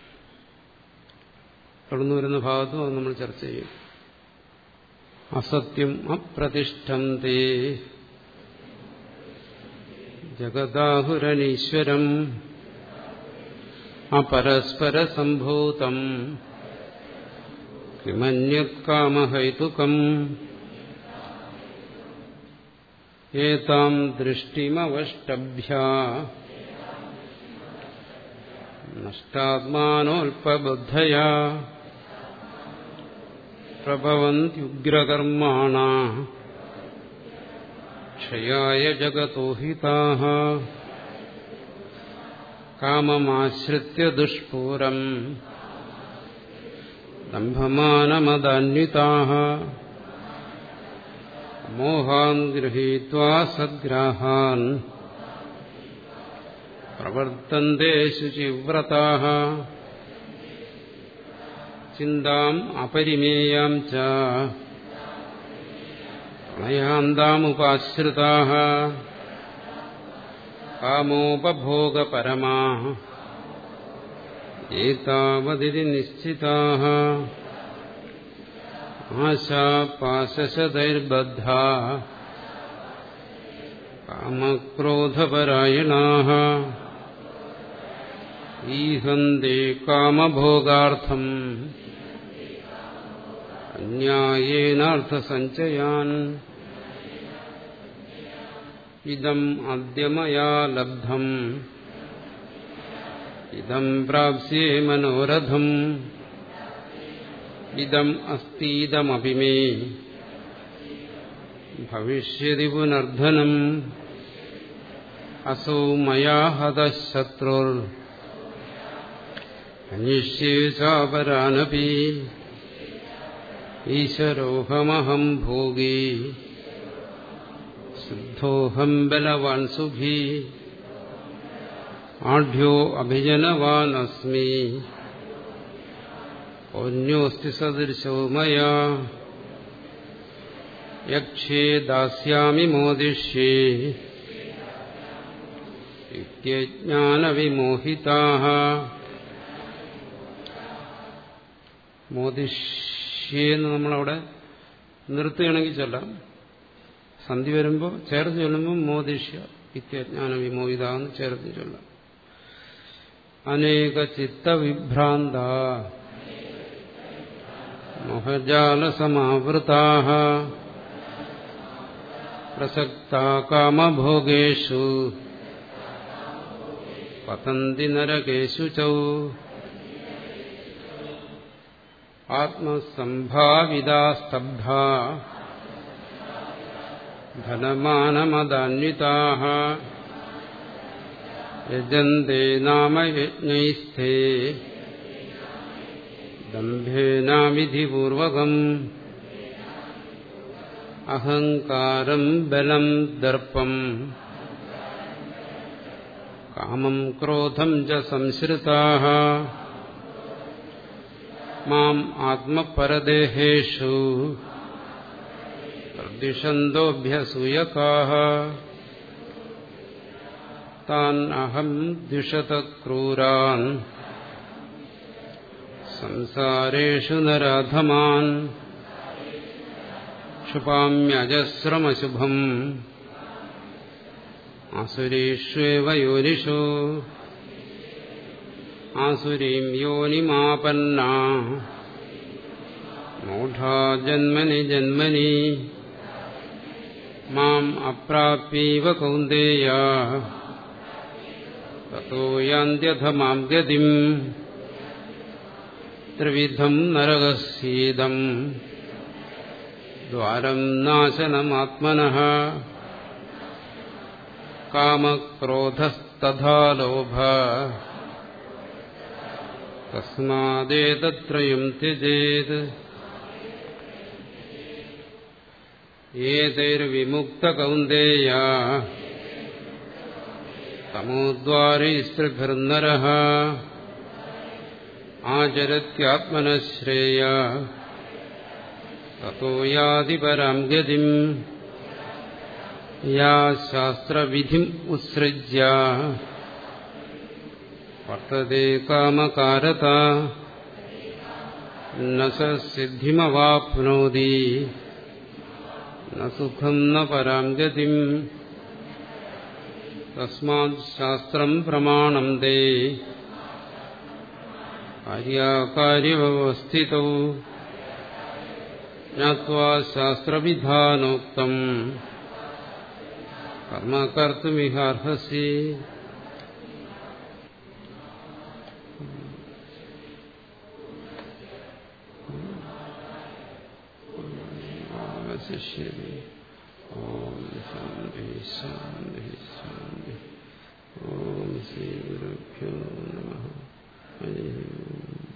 Speaker 1: തുടർന്നു വരുന്ന ഭാഗത്തും അത് നമ്മൾ ചർച്ച ചെയ്യും അസത്യം അപ്രതിഷ്ഠം തേ ജഗദാഹുരനീശ്വരം അപരസ്പരസംഭൂതം കിമന്യത്കാമഹൈതുകം ഏതാം ദൃഷ്ടിമവഷ്ടഭ്യ നഷ്ടാത്മാനോൽപബുദ്ധയാ പ്രഭവന്ത്യുഗ്രകർമാണ ക്ഷയായ ജഗതോ ഹിതാഃ കാമമാശ്രിത്യ ദുഷ്പൂരം ദംഭമാനമദാന്വിതാഃ മോഹാൻ ഗൃഹീത്വാ സദ്ഗ്രാഹാൻ പ്രവർത്തന്തെ ശുചിവ്രതാഃ ചിന്താം അപരിമേയാം ച പ്രണയാന്താമുപാശ്രിതാഃ കാമോപഭോഗപരമാ ഏതാവതിരി നിശ്ചിതാഃ ആശാപാശശതൈർബദ്ധാ കാമക്രോധപരായണാः ഈഹന്തി കാമഭോഗാർത്ഥം അന്യായേനാർത്ഥസഞ്ചയാൻ ഇതം അദ്യമയാ ലബ്ധം ഇതം പ്രാപ്സ്യേ മനോരഥം ഇതം അസ്തീതമപി മേ ഭവിഷ്യതി പുനർധനം അസൗ മയാ ഹതശത്രുർ അന്വേഷ്യേ ചാപരാനപി ഈശ്വരോഹമഹം ഭോഗി സിദ്ധോഹം ബലവാൻ സുഖി ആഢ്യോ അഭിജനവാൻ അസ്മി ഓന്യോസ്തി സദൃശോ മയാ യക്ഷേ ദാസ്യാമി മോദിഷ്യേ ജ്ഞാനവിമോഹിതാ മോദിഷ്യെന്ന് നമ്മളവിടെ നിർത്തുകയാണെങ്കിൽ ചൊല്ലാം സന്ധി വരുമ്പോൾ ചേർത്ത് ചൊല്ലുമ്പോൾ മോദിഷ്യ ഇത്യജ്ഞാന വിമോഹിത എന്ന് ചേർത്ത് ചൊല്ലാം അനേക ചിത്തവിഭ്രാന്ത മോഹജാലസമാവൃതാ പ്രസക്ത കാമഭോഗേഷു പതന്തി നരകേഷു ചൗ ആത്മസംഭാവിതാസ്തബ്ധ ധനമാനമദാന്വിതാ യജന്തേ നാമയജ്ഞൈസ്ഥേ ദംഭേനാവിധിപൂർവകം അഹങ്കാരം ബലം ദർപ്പം കാമം ക്രോധം ച സംശ്രിതാ മാം ആത്മപരദേഹേഷു പ്രദിഷന്തോഭ്യസൂയകാ താൻ അഹം ദ്വിഷത ക്രൂരാൻ സംസാരേഷു നരാധമാൻ ക്ഷുപാമ്യജസ്രമശുഭം ആസുരീഷ്വേവ യോനിഷു ആസുരീം യോനിമാപന്ന മൂഢാ ജന്മനി ജന്മനി മാം അപ്രാപ്യൈവ കൗന്ദേയ തतो യാന്ത്യഥ മാം ഗതിം ത്രിവിധം നരകസീദം ദ്വാരം നാശനമാത്മനഃ കാമക്രോധസ്തഥാ ലോഭ തസ്മാദേതത്രയം ത്യജേത് ഏതൈർവിമുക്തകൗന്ദേയ തമോദ്വാരൈസ്ത്രിഭിർനരः ആചരത്യാത്മനശ്രേയ തतो യാതി പരാം ഗതിം യാ ശാസ്ത്രവിധിം ഉത്സൃജ്യ വർത്തത്തെ കാമകാരത ന സിദ്ധിമവാപ്നോതി ന സുഖം ന പരാം ഗതിം തസ്മാത് ശാസ്ത്രം പ്രമാണം തേ കാര്യകാര്യവസ്ഥിതൗ ജ്ഞാത്വാ ശാസ്ത്രവിധാനോക്തം കർമ്മ കർത്തുമിഹാർഹസി ശിഷ്യതി ഓം ശാന്തി ശാന്തി ശാന്തി ഓം ശ്രീ ഗുരുഭ്യോ നമ ഹരി ഓം